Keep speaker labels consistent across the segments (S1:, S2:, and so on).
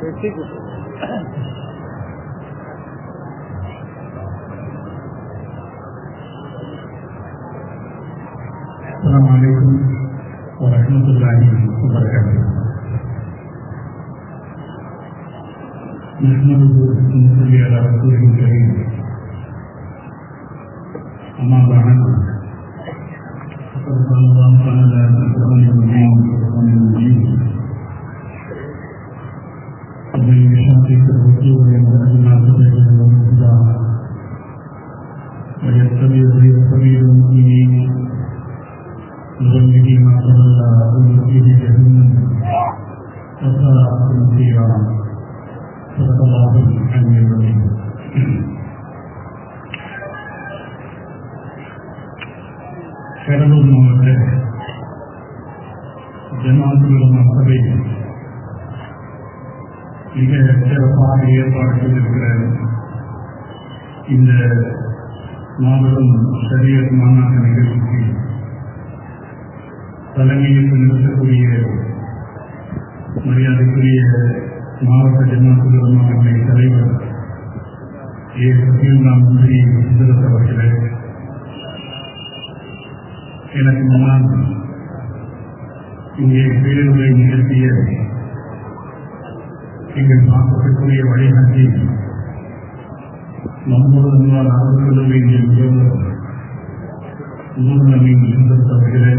S1: السلام عليكم ورحمة الله وبركاته نحمده ونصلي على رسوله الكريم أما بعد فقد قال الله تعالى في القرآن العظيم والقرآن المجيد ومن يشاقق الرسول من بعد ما تبين له الهدى ويتبع غير سبيل المؤمنين نظنه ما تولى ونؤتيه جهنم وساءت مصيرا صدق الله العلي العظيم கடலூர் மாவட்ட ஜனாதிபதி சபை மிக சிறப்பாக ஏற்பாடு செய்திருக்கிற இந்த மாபெரும் சரியத் மாநாட்டு நிகழ்ச்சிக்கு தலைமையில் நிறுத்தக்கூடிய மரியாதைக்குரிய மாவட்ட ஜனாதிபதி அவர்களை தலைவர் ஏ சத்யநாம் மந்திரி சுந்தரத் அவர்களே எனக்கு முன்னால் இங்கே பேருரை நிகழ்த்திய எங்கள் பார்க்கக்கூடிய வழிகாட்டி நம்மோடு முன்னால் அவர்களும் எங்கள் முதல்வர் நூறு சுந்தரத் அவர்களே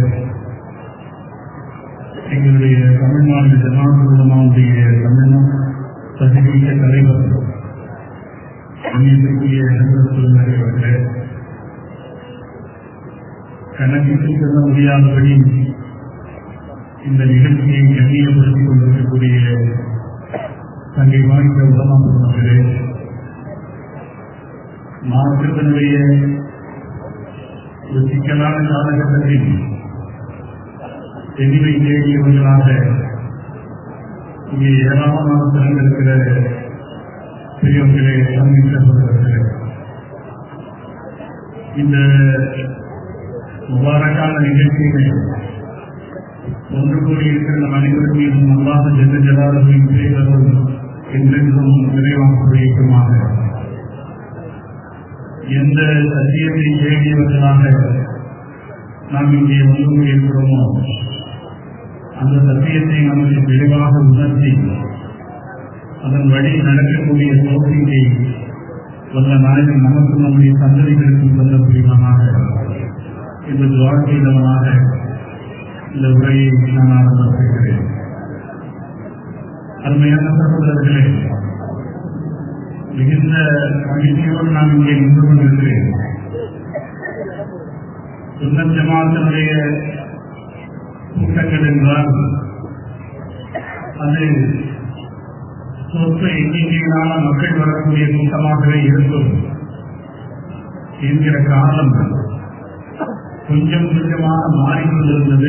S1: எங்களுடைய தமிழ்நாடு ஜனாதிபதியுடைய தமிழ்நாடு சதிமிக்க தலைவர் கண்ணியத்திற்குரிய அவர்களே கணக்கிட்டு செல்ல முடியாதபடி இந்த நிகழ்ச்சியை கண்ணியப்படுத்திக் கொண்டிருக்கக்கூடிய தங்கை வாய்ந்த உடமாற்றே மாவட்டத்தினுடைய ஒரு சிக்கலான காலகட்டத்தில் தெளிவை தேடியவர்களாக இங்கே ஏராளமான திறந்திருக்கிற பெரியவர்களே சந்திக்கப்படுகிறார்கள் இந்த முபாரக்கான நிகழ்ச்சியிலே ஒன்று கூடியிருக்கிற நம் அனைவரும் மீதும் அல்லாத ஜெந்த ஜலாதவின் பேரர்கள் என்றென்றும் நிறைவாக குறைக்குமாக எந்த சத்தியத்தை தேடியவர்களாக நாம் இங்கே ஒன்று கூடியிருக்கிறோமோ அந்த சத்தியத்தை நமக்கு தெளிவாக உணர்த்தி அதன் வழி நடக்கக்கூடிய சோதனையை வல்ல நாயகன் நமக்கு நம்முடைய சந்ததிகளுக்கும் வந்த புரிவமாக இந்த வாழ்க்கையிலவனாக இந்த உரையை நான் ஆரம்பம் செய்கிறேன் அருமையான சகோதரர்களே மிகுந்த மகிழ்ச்சியோடு நான் இங்கே நின்று கொண்டிருக்கிறேன் சுந்தர் ஜமாத்தினுடைய கூட்டங்கள் என்றால் அது சொற்ப எண்ணிக்கையிலான மக்கள் வரக்கூடிய கூட்டமாகவே இருக்கும் என்கிற காலம் கொஞ்சம் கொஞ்சமாக மாறிக்கொண்டிருந்தது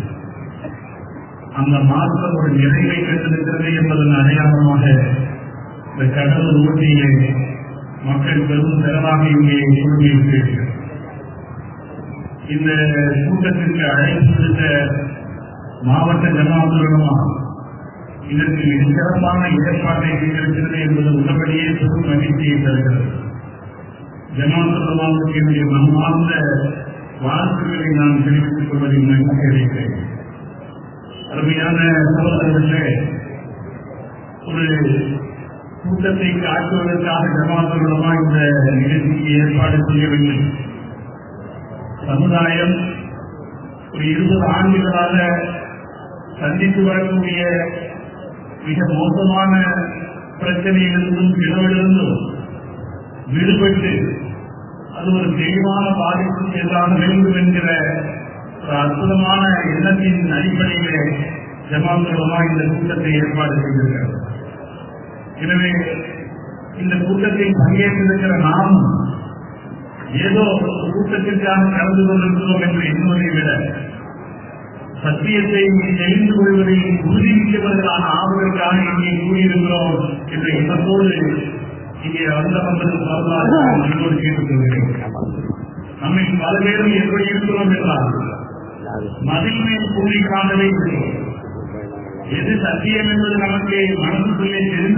S1: அந்த மாற்றம் ஒரு நிறைவை பெற்றிருக்கிறது என்பதன் அடையாளமாக இந்த கடலூர் ஊட்டியிலே மக்கள் பெரும் திறனாக இங்கே குழுமியிருக்கிறார்கள் இந்த கூட்டத்திற்கு அழைப்பு விடுத்த மாவட்ட ஜனாதிபதியுமா இதற்கு மிக சிறப்பான ஏற்பாட்டை செய்திருக்கிறது என்பது உள்ளபடியே பெரும் மகிழ்ச்சியை தருகிறது ஜனாதிபதியுமாவுக்கு என்னுடைய மனமார்ந்த வாழ்த்துக்களை நான் தெரிவித்துக் கொள்வதில் மகிழ்ச்சி அடைகிறேன் அருமையான சகோதரர்களே ஒரு கூட்டத்தை காட்டுவதற்காக ஜமாத்துள்ளமா இந்த நிகழ்ச்சிக்கு ஏற்பாடு செய்யவில்லை சமுதாயம் ஒரு இருபது ஆண்டுகளாக சந்தித்து வரக்கூடிய மிக மோசமான பிரச்சனையிலிருந்தும் பிளவிலிருந்தும் விடுபட்டு அது ஒரு தெளிவான பாதிப்புக்கு எதிராக வேண்டும் என்கிற ஒரு அற்புதமான எண்ணத்தின் அடிப்படையிலே ஜமாத்துலமா இந்த கூட்டத்தை ஏற்பாடு செய்திருக்கிறது எனவே இந்த கூட்டத்தில் பங்கேற்றிருக்கிற நாம் ஏதோ ஒரு கூட்டத்திற்காக கலந்து கொண்டிருக்கிறோம் என்று எண்ணுவதை விட சத்தியத்தை தெரிந்து கொள்வதை உறுதிமிக்கவர்களான ஆவதற்காக இங்கே கூறியிருக்கிறோம் என்ற எண்ணத்தோடு இங்கே வந்த வந்தது சொல்லோடு கேட்டுக்கொள்கிறேன் நம்மை பல பேரும் எப்படி இருக்கிறோம் என்றால் மதில் மேல் கூறி காணவே இருக்கிறோம் எது சத்தியம் என்பது நமக்கு மனசுக்குள்ளே தெரிந்து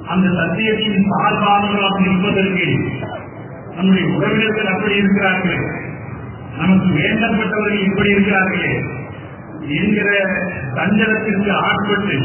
S1: அந்த சத்தியத்தின் சார்பானவர்களாக இருப்பதற்கு நம்முடைய உறவினர்கள் அப்படி இருக்கிறார்கள் நமக்கு வேண்டப்பட்டவர்கள் இப்படி இருக்கிறார்களே என்கிற சஞ்சலத்திற்கு ஆட்பட்டு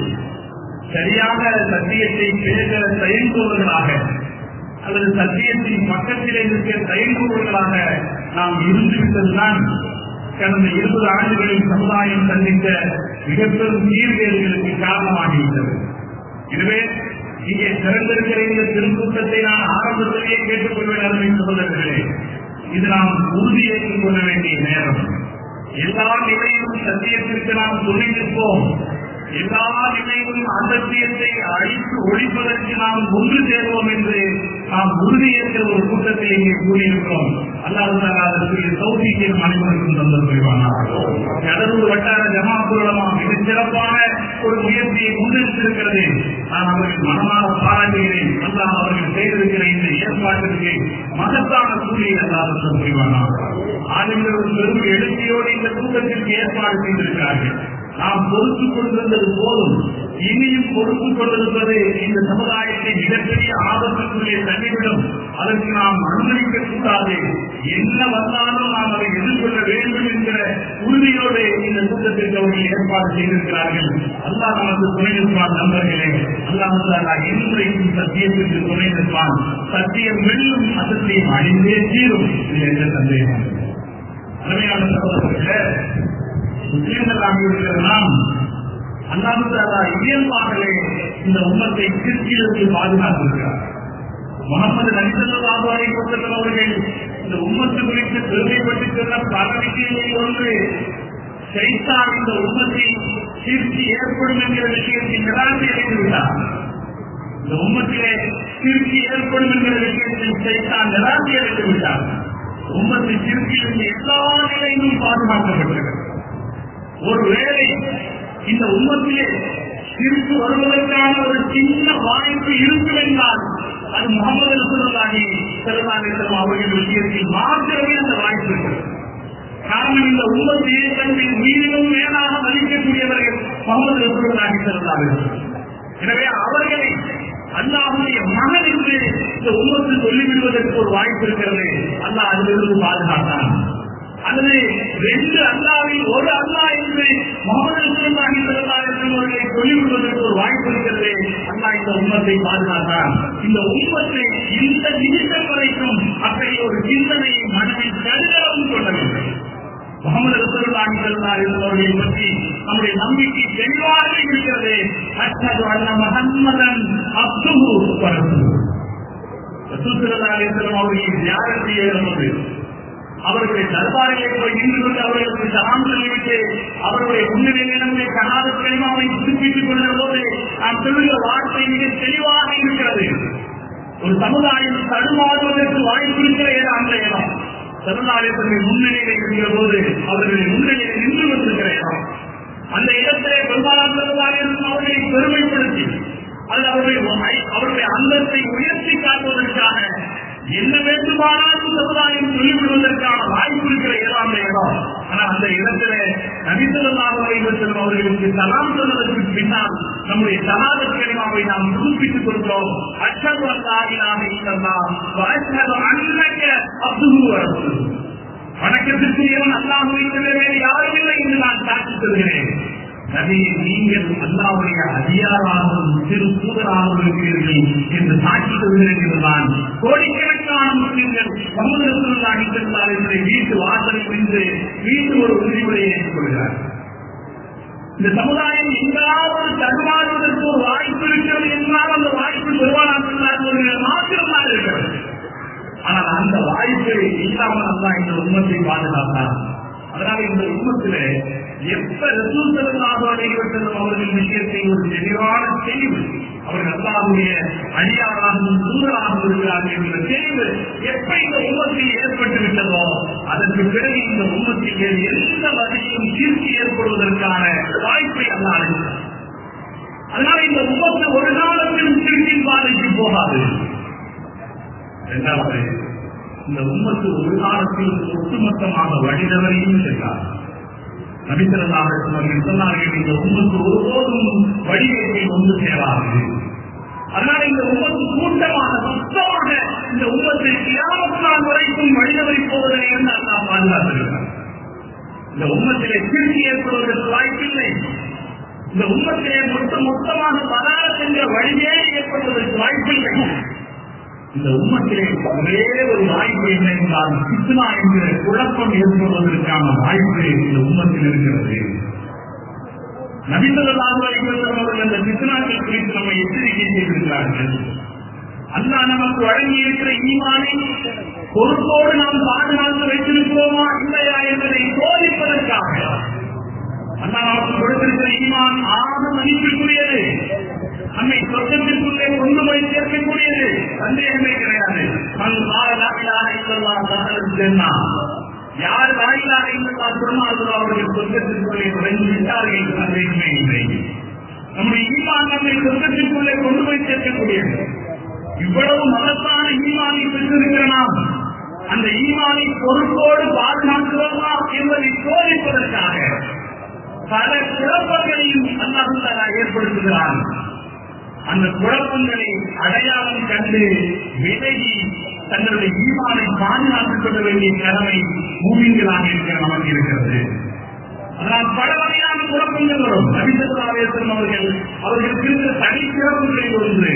S1: சரியாக சத்தியத்தை பேச தயங்குபவர்களாக அல்லது சத்தியத்தின் பக்கத்திலே இருக்க தயங்குபவர்களாக நாம் இருந்துவிட்டதுதான் கடந்த இருபது ஆண்டுகளில் சமுதாயம் சந்தித்த மிகப்பெரும் சீர்கேடுகளுக்கு காரணமாகிவிட்டது எனவே இங்கே திறந்திருக்கிற இந்த திருக்கூட்டத்தை நான் ஆரம்பத்திலேயே கேட்டுக்கொள்வேன் அருமை சகோதரர்களே இது நாம் உறுதியேற்றுக் கொள்ள வேண்டிய நேரம் எல்லா நிலையிலும் சத்தியத்திற்கு நாம் துணை நிற்போம் எல்லா நிலையிலும் அசத்தியத்தை அழித்து ஒழிப்பதற்கு நாம் ஒன்று சேர்வோம் என்று நாம் உறுதியேற்ற ஒரு கூட்டத்தில் இங்கே கூறியிருக்கிறோம் அல்லாஹ் அதற்கு சௌசிக்கியம் அனைவருக்கும் தந்த புரிவானார் கடலூர் வட்டார ஜமாத்துலமா மிக சிறப்பான ஒரு முயற்சியை முன்னெடுத்திருக்கிறது நான் அவர்கள் மனமாக பாராட்டுகிறேன் அல்லாஹ் அவர்கள் செய்திருக்கிற இந்த ஏற்பாட்டிற்கு மகத்தான கூலியை அல்லாஹ் தந்த புரிவானார் ஆளுநர் ஒரு பெரும் எழுச்சியோடு இந்த கூட்டத்திற்கு ஏற்பாடு செய்திருக்கிறார்கள் நாம் பொறுத்துக் கொண்டிருந்தது போதும் இனியும் பொறுத்துக் கொண்டிருப்பது இந்த சமுதாயத்தை மிகப்பெரிய ஆபத்துக்குள்ளே தள்ளிவிடும் அதற்கு நாம் அனுமதிக்க கூடாது என்ன வந்தாலும் நாம் அதை எதிர்கொள்ள வேண்டும் என்கிற உறுதியோடு இந்த கூட்டத்திற்கு அவர்கள் ஏற்பாடு செய்திருக்கிறார்கள் அல்லாஹ் நமக்கு துணை நிற்பான் நண்பர்களே அல்லாஹ் இன்றைக்கும் சத்தியத்திற்கு துணை நிற்பான் சத்தியம் வெல்லும் அசத்தியம் அழிந்தே தீரும் இது எந்த சந்தேகம் அருமையான சகோதரர்களே முஸ்லிம்களாக இருக்கிற நாம் அல்லாஹாலா இயல்பாகவே இந்த உம்மத்தை கிருச்சியிலிருந்து பாதுகாத்திருக்கிறார் முகமது நபிசல்லாஹு அலைவசல்லம் அவர்கள் இந்த உம்மத்து குறித்து பெருமைப்பட்டு சொன்ன பல விஷயங்களில் ஒன்று சைத்தான் இந்த உம்மத்தை கீர்த்தி ஏற்படும் என்கிற விஷயத்தை நிராசை அடைந்து விட்டார் இந்த உம்மத்திலே கீர்த்தி ஏற்படும் என்கிற விஷயத்தில் சைத்தான் நிராசை அடைந்து விட்டார் உம்மத்தை கீர்த்தியிலிருந்து எல்லா நிலையிலும் பாதுகாக்கப்பட்டிருக்கிறது ஒருவேளை இந்த உண்மத்திலே சிரித்து வருவதற்கான ஒரு சின்ன வாய்ப்பு இருக்கும் என்றால் அது முகமது ரசூலுல்லாஹி ஸல்லல்லாஹு அலைஹி வஸல்லம் அவர்கள் விஷயத்தில் மாத்திரமே அந்த வாய்ப்பு இருக்கிறது காரணம் இந்த உண்மத்தையே தன்னுடைய உயிரிலும் மேலாக மதிக்கக்கூடியவர்கள் முகமது ரசூலுல்லாஹி ஸல்லல்லாஹு அலைஹி வஸல்லம் எனவே அவர்களை அல்லாஹுடைய மகன் என்று இந்த உண்மத்து சொல்லிவிடுவதற்கு ஒரு வாய்ப்பு இருக்கிறது அல்லாஹ் அதிலிருந்து பாதுகாத்தான் அல்லது ரெண்டு அல்லாவில் ஒரு அல்லா என்று முகமது ரசூலுல்லாஹி ஸல்லல்லாஹு அலைஹி வஸல்லம் அவர்களை சொல்லிவிடுவதற்கு ஒரு வாய்ப்பு இருக்கிறது அல்லாஹ் இந்த உம்மத்தை பாதுகாத்தான் இந்த உம்மத்தை இந்த நிமிஷம் வரைக்கும் அத்தகைய ஒரு சிந்தனையை மனதில் கருதவும் கொள்ளவில்லை முகமது ரசூலுல்லாஹி ஸல்லல்லாஹு அலைஹி வஸல்லம் அவர்களை பற்றி நம்முடைய நம்பிக்கை தெளிவாக இருக்கிறது அஷ்ஹது அன்ன முஹம்மதன் அப்துஹு வ ரசூலுஹு ரசூல் ஸல்லல்லாஹு அலைஹி வஸல்லம் அவர்களை தியாகம் செய்யும்போது அவர்களுடைய தர்பாரிலே போய் நின்று கொண்டு அவர்களுக்கு சலாம் சொல்லிவிட்டு அவர்களுடைய முன்னிலையிலே நம்முடைய கனாத கனிமாவை புதுப்பித்துக் கொள்கிற போது நாம் சொல்லுகிற வார்த்தை மிக தெளிவாக இருக்கிறது ஒரு சமுதாயம் தடுமாறுவதற்கு வாய்ப்பு இருக்கிற இடம் அந்த இடம் சமுதாயத்தினுடைய முன்னிலையில் இருக்கிற போது அவர்களுடைய முன்னிலையில் நின்று கொண்டிருக்கிற இடம் அந்த இடத்திலே பெரும்பாலான சமுதாயம் அவர்களை பெருமைப்படுத்தி அது அவருடைய அவருடைய அந்தத்தை உயர்த்தி காட்டுவதற்காக என்ன வேண்டுமானாலும் சமுதாயம் சொல்லிவிடுவதற்கான வாய்ப்பு இருக்கிற இடம் அந்த இடம் ஆனா அந்த இடத்துல நபிசல்லாக செல்லும் அவர்களுக்கு சலாம் சொன்னதற்கு பின்னால் நம்முடைய சலாத கனிமாவை நாம் புதுப்பித்துக் கொண்டோம் அச்சது அல்லாஹிலாக இல்லல்லாம் அச்சது அன்னக்க அப்துஹு அரசு வணக்கத்திற்குரியவன் அல்லாஹுவை வேறு யாரும் இல்லை என்று நான் சாட்சி சொல்கிறேன் நபியை நீங்கள் அல்லாவுடைய அதிகாராகவும் சிறு தூதராகவும் இருக்கிறீர்கள் என்று சாட்சி சொல்கிறேன் என்றுதான் கோடிக்கணக்கான முஸ்லிம்கள் சமுதிரத்திலாகி சென்றார் என்று வீட்டு வாசலில் நின்று வீட்டு ஒரு உறுதிமுறையை ஏற்றுக்கொள்கிறார் இந்த சமுதாயம் எங்காவது தடுமாறுவதற்கு ஒரு வாய்ப்பு இருக்கிறது என்றால் அந்த வாய்ப்பு பெருமானார் மாத்திரம்தான் இருக்கிறது ஆனால் அந்த வாய்ப்பை இல்லாமல் அல்லா இந்த உண்மத்தை பாதுகாத்தார் அதனால இந்த உண்மத்திலே எப்ப ரசூல் செல்லாத செல்லும் அவர்கள் விஷயத்தை ஒரு தெளிவான தெளிவு அவர்கள் அல்லாவுடைய அடியாராகவும் தூதராகவும் இருக்கிறார்கள் என்ற தெளிவு எப்ப இந்த உண்மத்தில் ஏற்பட்டு விட்டதோ அதற்கு பிறகு இந்த உண்மத்தில் வேறு எந்த வகையிலும் கீர்த்தி ஏற்படுவதற்கான வாய்ப்பை அல்லா அளித்தார் அதனால இந்த உமத்து ஒரு காலத்திலும் திருச்சின் பாதைக்கு போகாது இரண்டாவது இந்த உம்மத்து ஒரு காலத்தில் ஒட்டுமொத்தமாக வழிதவரையும் சென்றார் நபித்திரனாக சொன்னார்கள் இந்த உம்மத்து ஒருபோதும் வழிவேட்டை ஒன்று சேராது அதனால இந்த இருந்து அல்லா பாதுகாத்திருக்கிறார் இந்த உம்மத்திலே திருச்சி ஏற்படுவதற்கு வாய்ப்பில்லை இந்த உம்மத்திலே மொத்த மொத்தமாக பதாரத் என்ற வழியே ஏற்படுவதற்கு வாய்ப்பில்லை இந்த உம்மத்திலே ஒரே ஒரு வாய்ப்பு என்ன என்றால் சித்னா என்கிற குழப்பம் ஏற்படுவதற்கான வாய்ப்பு இந்த உம்மத்தில் இருக்கிறது நபிந்தலாக அவர்கள் அந்த சித்னாக்கள் குறித்து நம்மை எச்சரிக்கை செய்திருக்கிறார்கள் அல்லாஹ் நமக்கு வழங்கி இருக்கிற ஈமானை பொறுப்போடு நாம் பாதுகாத்து வைத்திருக்கிறோமா இல்லையா என்பதை சோதிப்பதற்காக அல்லாஹ் நமக்கு கொடுத்திருக்கிற ஈமான் ஆக மதிப்பிற்குரியது நம்மை சொர்க்கத்திற்குள்ளே கொண்டு போய் சேர்க்கக்கூடியது சந்தேகமே கிடையாது யார் வாயிலாக இல்லல்லா திருமாதோ அவர்கள் சொர்க்கத்திற்குள்ளே நுழைந்து விட்டார்கள் சந்தேகமே இல்லை நம்முடைய ஈமான் நம்மை சொர்க்கத்திற்குள்ளே கொண்டு போய் சேர்க்கக்கூடியது இவ்வளவு மகத்தான ஈமானை பெற்றிருக்கிற நாம் அந்த ஈமானை பொறுப்போடு பாதுகாக்கிறோமா என்பதை சோதிப்பதற்காக பல குழப்பங்களையும் அல்லாஹுல்லா ஏற்படுத்துகிறான் அந்த குழப்பங்களை அடையாளம் கண்டு விலகி தங்களுடைய ஈமானை பாதுகாத்துக் கொள்ள வேண்டிய கடமை மூமின்களாக இருக்கிற நமக்கு இருக்கிறது அதனால் பல வகையான குழப்பங்கள் வரும் நபிசல்லாவேசன் அவர்கள் அவர்களுக்கு இருக்கிற தனி சிறப்புகளில் ஒன்று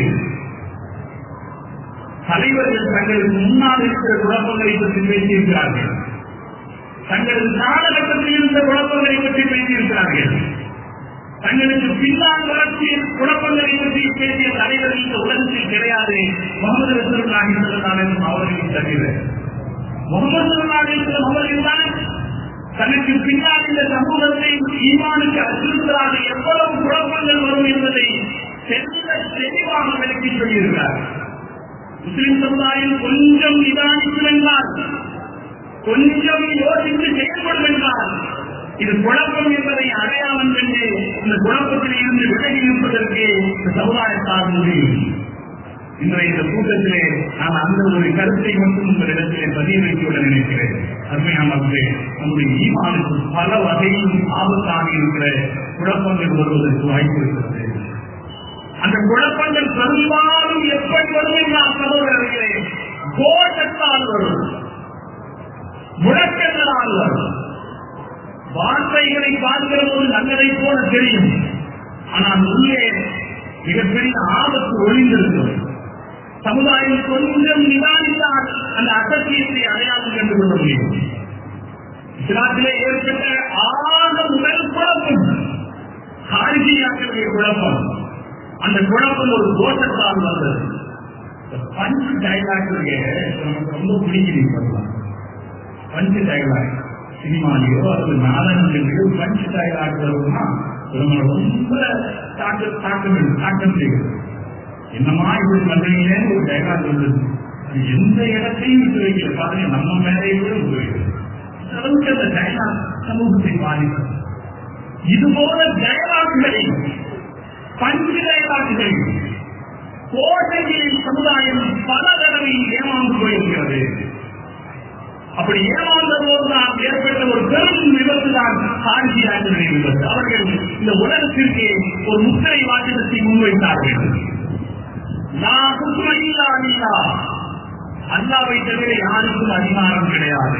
S1: தலைவர்கள் தங்களுக்கு முன்னால் இருக்கிற குழப்பங்களை பற்றி பேசியிருக்கிறார்கள் தங்களது காலகட்டத்தில் இருந்த குழப்பங்களை பற்றி பேசியிருக்கிறார்கள் தங்களுக்கு பின்னால் வளர்ச்சி குழப்பங்களை பற்றி பேசிய தலைவர்கள் இந்த உலகத்தில் கிடையாது முகமது ரசூலுல்லாஹி ஸல்லல்லாஹு அலைஹி வஸல்லம் அவர்களின் தவிர முகமது ஸல்லல்லாஹு அலைஹி வஸல்லம் அவர்கள் தான் தனக்கு பின்னால் இந்த சமூகத்தை ஈமானுக்கு அச்சுறுத்தலாக எவ்வளவு குழப்பங்கள் வரும் என்பதை தெல்ல தெளிவாக விளக்கி சொல்லியிருக்கிறார் முஸ்லிம் சமுதாயம் கொஞ்சம் நிதானிக்கும் என்றால் கொஞ்சம் யோசித்து செயல்படும் என்றால் இது குழப்பம் என்பதை அடையாளம் கண்டு இந்த குழப்பத்தில் இருந்து விலகி இருப்பதற்கு இந்த சமுதாயத்தால் முடியும் இன்றைய இந்த கூட்டத்திலே நான் அந்த ஒரு கருத்தை மட்டும் உங்களிடத்திலே பதிவு வைத்துள்ள நினைக்கிறேன் அருமையானவர்களே நம்முடைய ஈமானுக்கு பல வகையிலும் ஆபத்தாக இருக்கிற குழப்பங்கள் வருவதற்கு வாய்ப்பு இருக்கிறது அந்த குழப்பங்கள் பெரும்பாலும் எப்படி வரும் என்றால் சகோதரர்களே கோஷத்தால் வரும் முழக்கங்களால் வரும் வார்த்தைகளை பார்க்கிற போது நல்லதை போல தெரியும் ஆனால் உள்ளே மிகப்பெரிய ஆபத்து ஒளிந்திருக்கிறது சமுதாயம் கொஞ்சம் நிதானித்தால் அந்த அசத்தியத்தை அடையாளம் கண்டு கொள்ள முடியும் இஸ்லாத்திலே ஏற்பட்ட ஆக முதல் குழப்பம் காரிஜியாக்களுடைய குழப்பம் அந்த குழப்பம் ஒரு தோட்டத்தால் வந்தது பஞ்சு டைலாக் நமக்கு ரொம்ப பிடிக்குது பஞ்சு டைலாக் சினிமாலேயோ அல்லது நாடகங்களிலேயோ பஞ்சு டைலாக் வரும்னா நம்மளை ரொம்ப தாக்கம் தாக்கம் தாக்கம் செய்கிறது என்னமா இப்படி பண்றீங்க ஒரு டைலாக் வந்தது அது எந்த இடத்தையும் விட்டு வைக்கல பாருங்க நம்ம மேலே கூட விட்டு வைக்கிறது இந்த அளவுக்கு அந்த டைலாக் சமூகத்தை பாதிக்கும் இது போல டயலாக்குகளை பஞ்சு டயலாக்குகள் கோட்டைகளின் சமுதாயம் பல தடவை ஏமாந்து போயிருக்கிறது அப்படி ஏமாந்த போதுதான் ஏற்பட்ட ஒரு பெரும் விபத்து தான் சாட்சியாக்களுடைய விபத்து அவர்கள் இந்த உலகத்திற்கு ஒரு முத்திரை வாக்கியத்தை முன்வைத்தார்கள் நான் குற்றமில்லா அல்லா அல்லாவை தவிர யாருக்கும் அதிகாரம் கிடையாது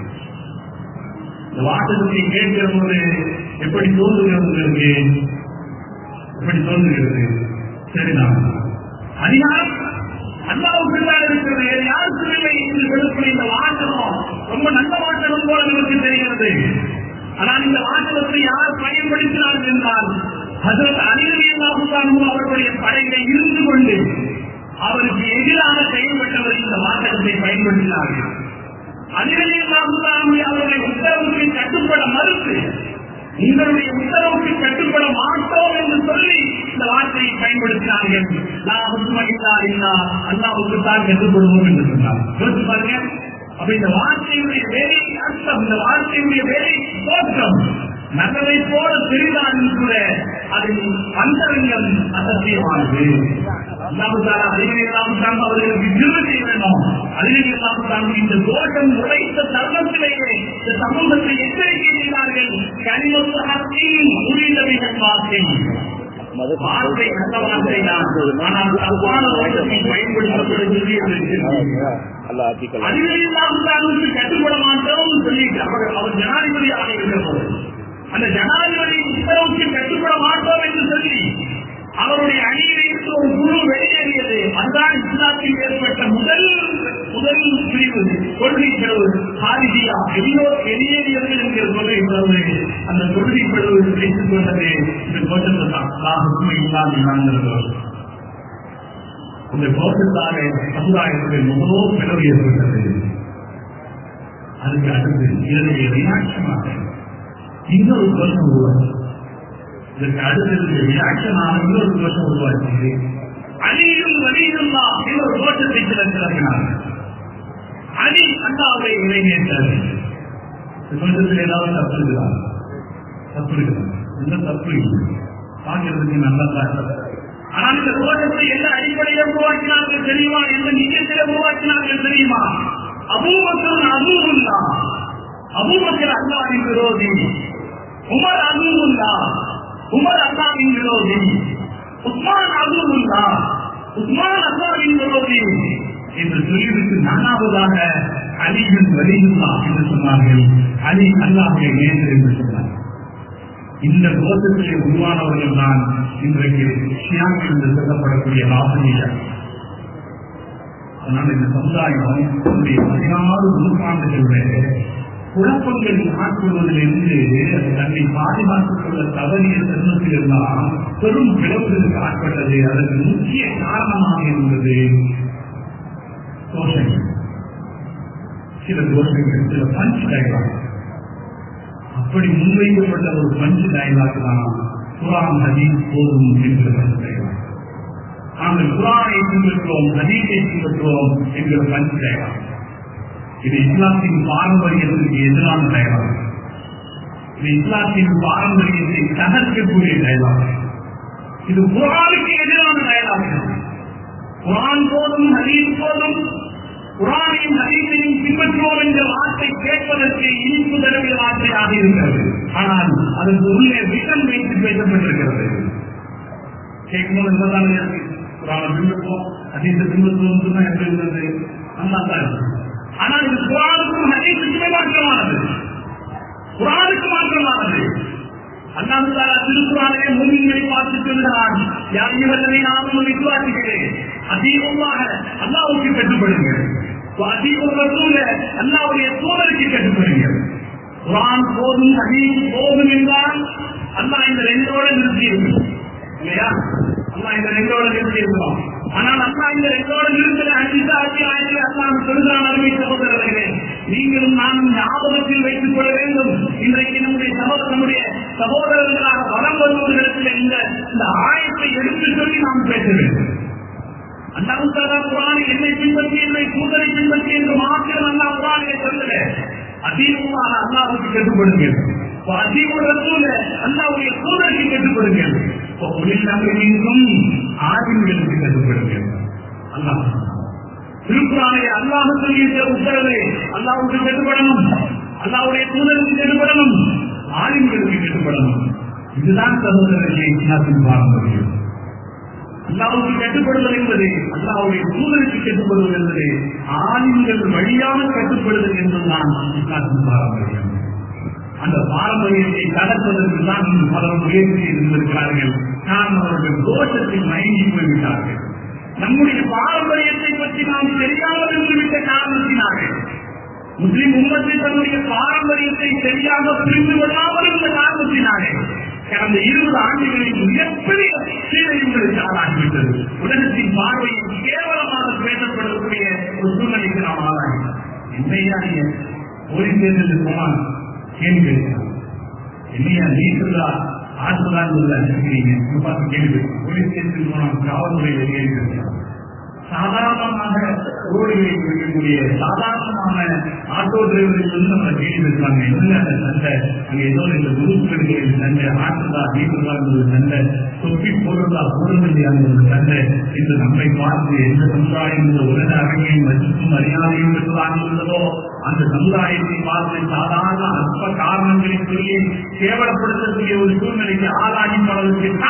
S1: இந்த வாசகத்தை கேட்கிற போது எப்படி தோன்றுகிறது உங்களுக்கு எப்படி தோன்றுகிறது சரிதான் அதிகாரம் அல்லாவுக்கு தான் இருக்கிறது வேறு யாருக்கும் இல்லை என்று சொல்லக்கூடிய இந்த வாசகம் ரொம்ப நல்ல வாசகம் போல நமக்கு தெரிகிறது ஆனால் இந்த வாசகத்தை யார் பயன்படுத்தினார்கள் என்றால் ஹசரத் அலிரலியல்லாஹுத்தானும் அவர்களுடைய படையில இருந்து கொண்டு அவருக்கு எதிராக செயல்பட்டவர் இந்த வாசகத்தை பயன்படுத்தினார்கள் அலிரலியல்லாஹுத்தானும் அவருடைய உத்தரவுக்கு கட்டுப்பட மறுத்து உங்களுடைய உத்தரவுக்கு கட்டுப்பட மாட்டோம் என்று சொல்லி இந்த வார்த்தையை பயன்படுத்தினார்கள் நான் உண்மையில்லா இல்லா அல்லாவுக்கு தான் கட்டுப்படுவோம் என்று சொன்னார் யோசிச்சு பாருங்க அப்ப இந்த வார்த்தையுடைய வேலை அர்த்தம் இந்த வார்த்தையுடைய வேலை தோற்றம் நல்லதை போல தெரிந்தாலும் கூட அதில் அந்தரங்கம் அசத்தியமானது அல்லாவுக்கான அதிகெல்லாம் தான் அவர்களுக்கு திரும்ப செய்ய வேண்டும் அதிகெல்லாம் தான் இந்த தோட்டம் உழைத்த தருணத்திலேயே இந்த சமூகத்தை எச்சரிக்கை செய்தார்கள் கனிமத்து ஹத்தியும் புரிந்தவைகள் வார்த்தை வார்த்தை நல்ல வார்த்தை தான் ஆனால் தப்பான வார்த்தையை பயன்படுத்தப்படுகிறது என்று இருக்கிறது.
S2: அல்ல ஆக்கிக்கலாம்
S1: அறிவியலாளர்களுக்கு கட்டுப்பட மாட்டோம் சொல்லிட்டு அவர் அவர் ஜனாதிபதியாக இருக்கிறவர் அந்த ஜனாதிபதி உத்தரவுக்கு கட்டுப்பட மாட்டோம் என்று சொல்லி அவருடைய அணியிலிருந்து ஒரு குழு வெளியேறியது அதுதான் இஸ்லாத்தில் ஏற்பட்ட முதல் முதல் பிரிவு கொள்கை பிளவு ஹாரிஜியா எல்லோர் வெளியேறியது என்கிற கொள்கை பிளவு அந்த கொள்கை பிளவு கிடைத்துக் கொண்டது இந்த கோஷத்தை தான் நான் உண்மை இல்லாமல் நடந்திருக்கிறோம் இந்த கோஷத்தால சமுதாயத்தில் முதலோ பிளவு ஏற்பட்டது அதுக்கு அடுத்து இதனுடைய ரியாக்ஷனாக இன்னொரு கோஷம் உருவாச்சு இதற்கு அடுத்தது ரியாக்ஷனாக இன்னொரு கோஷம் உருவாச்சு அணியும் வலியும் தான் இன்னொரு கோஷத்தை சிலர் கிளப்பினார்கள் அணி அண்ணாவை இளைஞர்கள் இந்த கோஷத்தில் ஏதாவது தப்பு இருக்குதா தப்பு இருக்குதா எந்த தப்பு இல்லை பார்க்கறதுக்கு நல்லா தான் ஆனால் இந்த கோஷத்தை எந்த அடிப்படையில் உருவாக்கினார்கள் தெரியுமா எந்த நிஜத்தில் உருவாக்கினார்கள் தெரியுமா அபூபக்கர் அபூபுல்லா அபூபக்கர் அல்லாவின் விரோதி உமர் அபூபுல்லா உமர் அல்லாவின் விரோதி உஸ்மான் அபூபுல்லா உஸ்மான் அல்லாவின் விரோதி என்று சொல்லிவிட்டு நானாவதாக அலியின் வலியுல்லா என்று சொன்னார்கள் அலி அல்லாஹுடைய நேசர் என்று சொன்னார்கள் இந்த கோஷத்திலே உருவானவர்கள் தான் இன்றைக்கு ஷியாக்கள் என்று சொல்லப்படக்கூடிய ஆசிரியர் அதனால் இந்த சமுதாயம் தன்னுடைய பதினாறு நூற்றாண்டுகளுடைய குழப்பங்கள் ஆட்கொள்வதிலிருந்து அது தன்னை பாதுகாத்துக் கொள்ள தவறிய தருணத்தில் எல்லாம் பெரும் பிளவுகளுக்கு ஆட்பட்டது அதற்கு முக்கிய காரணமாக இருந்தது தோஷங்கள் சில தோஷங்கள் சில பஞ்ச் டைலாக் அப்படி முன்வைக்கப்பட்ட ஒரு பஞ்சு டைலாக் தான் குரான் ஹதீஸ் போதும் என்கிற பஞ்சு டைலாக் நாங்கள் குரானை பின்பற்றுவோம் ஹதீஸை பின்பற்றுவோம் என்கிற பஞ்சு டைலாக் இது இஸ்லாத்தின் பாரம்பரியத்திற்கு எதிரான டைலாக் இது இஸ்லாத்தின் பாரம்பரியத்தை தகர்க்கக்கூடிய டைலாக் இது குரானுக்கு எதிரான டைலாக் குரான் போதும் ஹதீஸ் போதும் குரானையும் ஹதீஸையும் பின்பற்றுவோம் என்ற வார்த்தை கேட்பதற்கு இனிப்பு தரவிய வார்த்தையாக இருக்கிறது ஆனால் அதற்கு உள்ளே விஷம் வைத்து பேசப்பட்டிருக்கிறது கேட்கும்போது என்பதான குரானை பின்பற்றுவோம் ஹதீஸை பின்பற்றுவோம் சொன்னா எப்படி இருந்தது நல்லா தான் இருக்கு. ஆனால் இது குரானுக்கும் ஹதீஸுக்குமே மாற்றமானது குரானுக்கு மாற்றமானது அல்லாஹ் தாலா திருக்குறானே மூமின்களை பார்த்து சொல்கிறான் யார் இவர்களை நாமும் விசுவாசிக்கிறேன் அதிகமாக அல்லாவுக்கு கட்டுப்படுங்கள் அதிகம் ரசூல அல்லாவுடைய தூதருக்கு கட்டுப்படுங்கள் குரான் போதும் ஹதீஸ் போதும் என்றால் அல்லாஹ் இந்த ரெண்டோட நிறுத்தி இருக்கும் இல்லையா அல்லாஹ் இந்த ரெண்டோட நிறுத்தி இருக்கலாம் ஆனால் அண்ணா இந்த ரெண்டோட நிறுத்தல அஞ்சு ஆட்சி ஆட்சி அல்லாஹ் சொல்கிறான் அருமை சகோதரர்களே நீங்களும் நானும் ஞாபகத்தில் வைத்துக் கொள்ள வேண்டும் இன்றைக்கு நம்முடைய சகோதர நம்முடைய சகோதரர்களாக வரம் வருவதற்கு இந்த இந்த ஆயத்தை எடுத்து சொல்லி நாம் பேச வேண்டும் அல்லாஹ் தாலா குரானை என்னை பின்பற்றி என்னை தூதரை பின்பற்றி என்று மாத்திரம் அல்லாஹ் குரானை சொல்லல அதிகமாக அல்லாஹுக்கு கட்டுப்படுங்கள் அதிகம் ரசூல அல்லாவுடைய தூதருக்கு கட்டுப்படுங்கள் மீண்டும் ஆதிங்களுக்கு கட்டுப்படுங்கள் அல்லாஹ் திருக்குறானை அல்லாஹ் சொல்லிய உத்தரவு அல்லாவுக்கு கட்டுப்படணும் அல்லாவுடைய தூதருக்கு கட்டுப்படணும் ஆலிம்களுக்கு கட்டுப்படணும் இதுதான் சகோதரர்களே இஸ்லாத்தின் பாரம்பரியம் அல்லாவுக்கு கட்டுப்படுவது என்பது அல்லாவுடைய தூதருக்கு கட்டுப்படுவது என்பது ஆலிம்கள் வழியாக கட்டுப்படுதல் என்பதுதான் இஸ்லாத்தின் பாரம்பரியம் அந்த பாரம்பரியத்தை கடப்பதற்கு தான் இன்று பலர் முயற்சி செய்திருக்கிறார்கள் நான் அவர்கள் தோஷத்தில் மயங்கி போய்விட்டார்கள் நம்முடைய பாரம்பரியத்தை பற்றி நாம் தெரியாமல் இருந்துவிட்ட காரணத்தினார்கள் முஸ்லிம் உம்மத்தை தன்னுடைய பாரம்பரியத்தை சரியாக புரிந்து கொள்ளாமல் இருந்த காரணத்தினாலே கடந்த இருபது ஆண்டுகளில் மிகப்பெரிய சீரழிவுகளுக்கு ஆளாகிவிட்டது உலகத்தின் பார்வையில் கேவலமாக பேசப்படக்கூடிய ஒரு சூழ்நிலைக்கு நாம் ஆளாகிறோம் என்னையா நீங்க போலீஸ் ஸ்டேஷனுக்கு போனால் கேள்வி கேட்கிறான் என்னையா நீங்களா ஆற்றுதான் இருக்கிறீங்க பார்த்து கேள்வி போலீஸ் ஸ்டேஷனுக்கு போனால் காவல்துறை வெளியேறியிருக்கிறார் சாதாரணமாக ரோடுகளில் இருக்கக்கூடிய சாதாரணமான ஆட்டோ டிரைவர்கள் வந்து நம்ம கேள்வி இருக்காங்க என்ன அந்த சண்டை அங்க ஏதோ இந்த குரூப்களில் சண்டை ஆட்டுதா வீட்டுதா என்பது சண்டை தொப்பி போடுறதா போடுறதில்லையா என்பது சண்டை என்று நம்மை பார்த்து எந்த சமுதாயம் இந்த உலக அறிவையும் மதிப்பும் மரியாதையும் பெற்றதாக இருந்ததோ அந்த சமுதாயத்தை பார்த்து சாதாரண அற்ப காரணங்களை சொல்லி கேவலப்படுத்தக்கூடிய ஒரு சூழ்நிலைக்கு ஆளாகி பலருக்கு காரணம்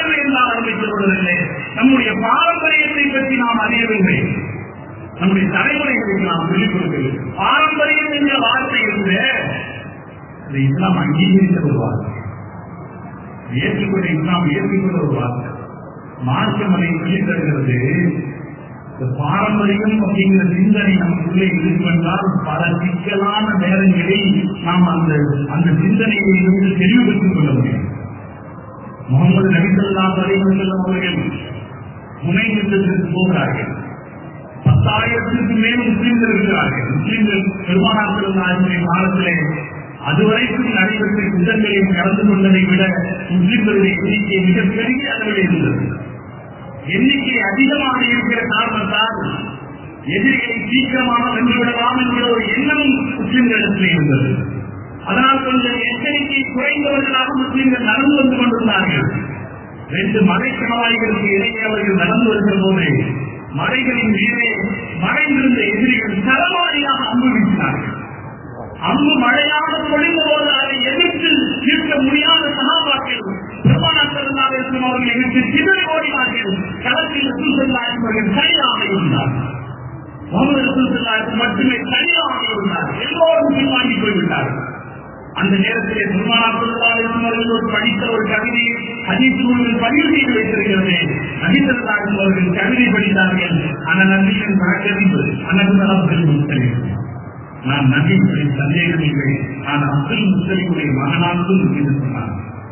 S1: மரபு என்றால் ஆரம்பித்துக் கொள்வதில்லை நம்முடைய பாரம்பரியத்தை பற்றி நாம் அறியவில்லை நம்முடைய தலைமுறைகளுக்கு நாம் சொல்லிக் கொடுக்கவில்லை பாரம்பரியம் என்ற வார்த்தை இருந்து இந்த இஸ்லாம் அங்கீகரித்த ஒரு வார்த்தை ஏற்றுக்கொண்ட இஸ்லாம் ஏற்றுக்கொண்ட ஒரு வார்த்தை மார்க்கம் அதை சொல்லித் தருகிறது இந்த பாரம்பரியம் அப்படிங்கிற சிந்தனை நமக்குள்ளே இருப்பென்றால் பல சிக்கலான நேரங்களில் நாம் அந்த அந்த சிந்தனையை இருந்து தெளிவுபடுத்திக் கொள்ள முடியும் முகமது நபிசல்லா அலைவசல்லம் அவர்கள் துணை யுத்தத்திற்கு போகிறார்கள் பத்தாயிரத்திற்கு மேல் முஸ்லிம்கள் இருக்கிறார்கள் முஸ்லிம்கள் பெருமானாக்கள் காலத்திலே அதுவரைக்கும் நடைபெற்ற யுத்தங்களில் கலந்து கொண்டதை விட முஸ்லிம்களுடைய எண்ணிக்கை மிகப்பெரிய அளவில் இருந்தது எண்ணிக்கை அதிகமாக இருக்கிற காரணத்தால் எதிரிகளை சீக்கிரமாக வென்றுவிடலாம் என்கிற ஒரு எண்ணம் முஸ்லிம்களிடத்தில் இருந்தது அதனால் கொஞ்சம் எச்சரிக்கை குறைந்தவர்களாக முஸ்லிம்கள் நடந்து வந்து கொண்டிருந்தார்கள் ரெண்டு மலை கணவாய்களுக்கு இடையே அவர்கள் நடந்து வருகிற போது மலைகளின் மீதே மறைந்திருந்த எதிரிகள் சரமாரியாக அம்பு வீசினார்கள் அம்பு மழையாக பொழிந்த போது அதை எதிர்த்து நிற்க முடியாத சகாபாக்கள் பெருமானாக்கள் அவர்களை விட்டு சிதறி ஓடினார்கள் களத்தில் ரசூசல்லாயும் அவர்கள் சரியாக இருந்தார்கள் முகமது ரசூசல்லாயும் மட்டுமே சரியாக இருந்தார்கள் எல்லோரும் பின்வாங்கி போய்விட்டார்கள் அந்த நேரத்திலே பெருமானாக்கள் அவர்கள் ஒரு படித்த ஒரு கவிதையை அதிசூழலில் பதிவு செய்து வைத்திருக்கிறது நபித்தல்லாயும் அவர்கள் கவிதை படித்தார்கள் அந்த நபியின் கதிப்பு அனகுதரத்தில் முத்தலிம் நான் நபிகளின் சந்தேகம் இல்லை நான் அப்துல் முஸ்லிமுடைய மகனாக்கும் என்று சொன்னார்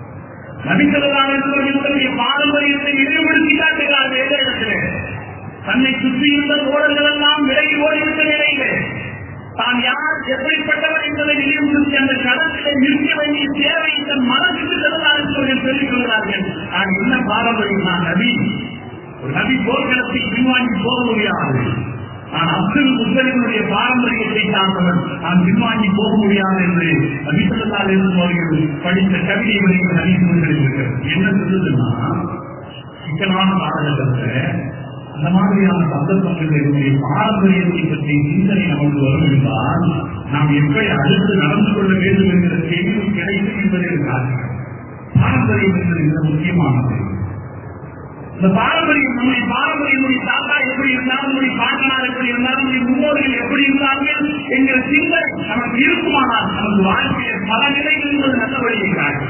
S1: நபித்தல்லாடைய பாரம்பரியத்தை இழிவுபடுத்தி காட்டுகிறார் வேத இடத்திலே தன்னை சுற்றியிருந்த தோழர்கள் எல்லாம் விலகி ஓடிவிட்ட நிலையிலே தான் யார் எப்படிப்பட்டவர் என்பதை நினைவுறுத்தி அந்த களத்திலே நிற்க வேண்டிய தேவை இந்த மனசுக்கு தருவார் என்று அவர்கள் சொல்லிக் கொள்கிறார்கள் நான் என்ன பாரம்பரியம் நான் நபி ஒரு நபி போர்க்களத்தில் பின்வாங்கி போக முடியாது நான் அப்துல் முஸ்லிமுடைய பாரம்பரியத்தை சார்ந்தவன் நான் பின்வாங்கி போக முடியாது என்று நபிசல்லால் இருந்தவர்கள் படித்த கவிதை வழிகள் அறிவிப்புகள் இருக்கிறது என்ன சொல்லுதுன்னா சிக்கலான காலகட்டத்தில் அந்த மாதிரியான சந்தர்ப்பங்களினுடைய பாரம்பரியத்தை பற்றி சிந்தனை நமக்கு வரும் என்றால் நாம் எப்படி அடுத்து நடந்து கொள்ள வேண்டும் என்கிற தெளிவு கிடைக்கும் என்பதற்காக பாரம்பரியம் என்பது மிக முக்கியமானது இந்த பாரம்பரியம் நம்முடைய பாரம்பரியமுடைய தாத்தா எப்படி இருந்தாலும் நம்முடைய பாட்டனார் எப்படி இருந்தாலும் நம்முடைய முன்னோர்கள் எப்படி இருந்தார்கள் என்கிற சிந்தனை நமக்கு இருக்குமானால் நமது வாழ்க்கையில் பல நிலைகள் என்பது நல்லபடி இருக்கிறார்கள்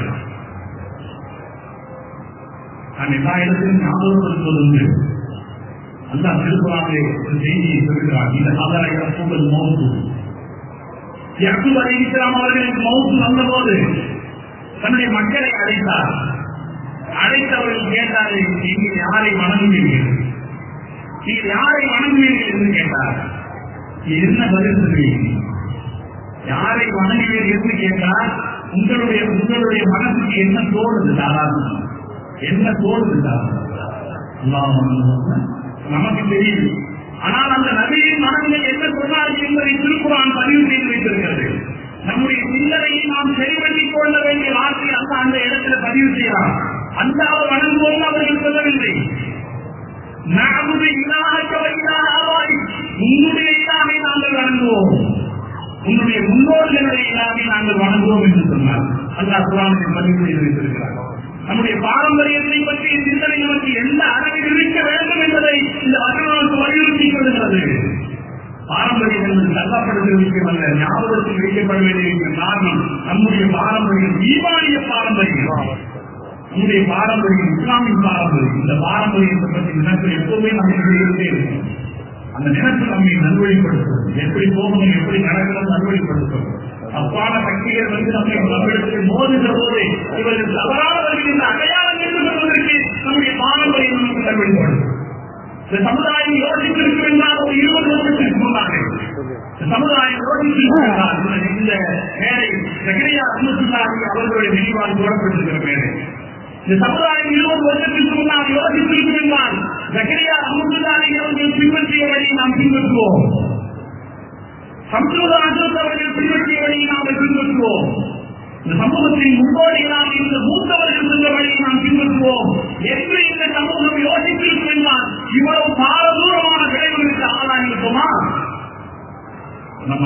S1: நான் எல்லா இடத்திலும் ஞாபகப்படுத்துவது அல்லா திருக்குறானே ஒரு செய்தியை சொல்கிறார் இந்த ஆதார சூழல் மௌத்து யாக்கூப் அலி இஸ்லாம் அவர்களுக்கு மௌத்து வந்தபோது தன்னுடைய மக்களை அழைத்தார் அழைத்தவர்கள் கேட்டார்கள் நீங்கள் யாரை வணங்குவீர்கள் நீங்கள் யாரை வணங்குவீர்கள் என்று கேட்டார் என்ன பதில் சொல்வீங்க யாரை வணங்குவீர்கள் என்று கேட்டால் உங்களுடைய உங்களுடைய மனசுக்கு என்ன தோணுது சாதாரணம் என்ன தோணுது சாதாரணம் நமக்கு தெரியும் ஆனால் அந்த நபியின் மனங்கள் என்ன சொன்னார்கள் என்பதை திருக்குறான் பதிவு செய்து வைத்திருக்கிறது நம்முடைய சிந்தனையை நாம் சரிபடுத்திக் கொள்ள வேண்டிய வார்த்தை அந்த அந்த இடத்துல பதிவு செய்யலாம் அல்லாத வணங்குவோம் அவர்கள் சொல்லவில்லை நாகுது இல்லாத இல்லாதாய் உன்னுடைய இல்லாமை நாங்கள் வணங்குவோம் உன்னுடைய முன்னோர்களுடைய இல்லாமை நாங்கள் வணங்குவோம் என்று சொன்னார் அல்லாஹ் குரானை பதிவு செய்து வைத்திருக்கிறார் நம்முடைய பாரம்பரியத்தை பற்றிய சிந்தனை நமக்கு எந்த அளவில் இருக்க வேண்டும் என்பதை இந்த வசனங்களுக்கு வலியுறுத்தி கொள்கிறது பாரம்பரியம் என்பது தள்ளப்படுகிற விஷயம் அல்ல ஞாபகத்தில் வைக்கப்பட வேண்டிய காரணம் நம்முடைய பாரம்பரியம் ஈமானிய பாரம்பரியம் நம்முடைய பாரம்பரியம் இஸ்லாமின் பாரம்பரியம் இந்த பாரம்பரியத்தை பற்றி நினைப்பு எப்பவுமே நமக்கு இருந்தே இருக்கும் அந்த நினைப்பு நம்மை நல்வழிப்படுத்தும் எப்படி போகணும் எப்படி நடக்கணும் நல்வழிப்படுத்தும் தப்பான சக்திகள் வந்து நம்மை நம்மிடத்தில் மோதுகிற போது இவர்கள் தவறானவர்கள் இந்த அடையாளம் என்று சொல்வதற்கு நம்முடைய பாரம்பரியம் நமக்கு நல்வழிப்படும் இந்த சமுதாயம் யோசித்திருக்கும் என்றால் ஒரு இருபது வருஷத்திற்கு முன்னாக இந்த சமுதாயம் யோசித்திருக்கும் என்றால் இந்த மேடை சகரியா அனுசுல்லாஹி அவர்களுடைய நினைவால் போடப்பட்டிருக்கிற மேடை இந்த சமுதாயம் இருபது வருஷத்திற்கு முன்னால் யோசித்திருக்கும் என்றால் சகரியா அனுசுல்லாஹி அவர்கள் பின்பற்றிய வழியை நாம் பின்பற்றுவோம் சம்ஸ்கிருத அவர்கள் பின்பற்றிய வழியை நாம் பின்பற்றுவோம் இந்த சமூகத்தின் முன்னோடிகளாக இந்த மூத்தவர்கள் சென்ற வழியை நாம் பின்பற்றுவோம் என்று இந்த சமூகம் யோசித்திருக்கும் என்றால் இவ்வளவு பாரதூரமான விளைவுகளுக்கு ஆளாகி இருப்போமா நம்ம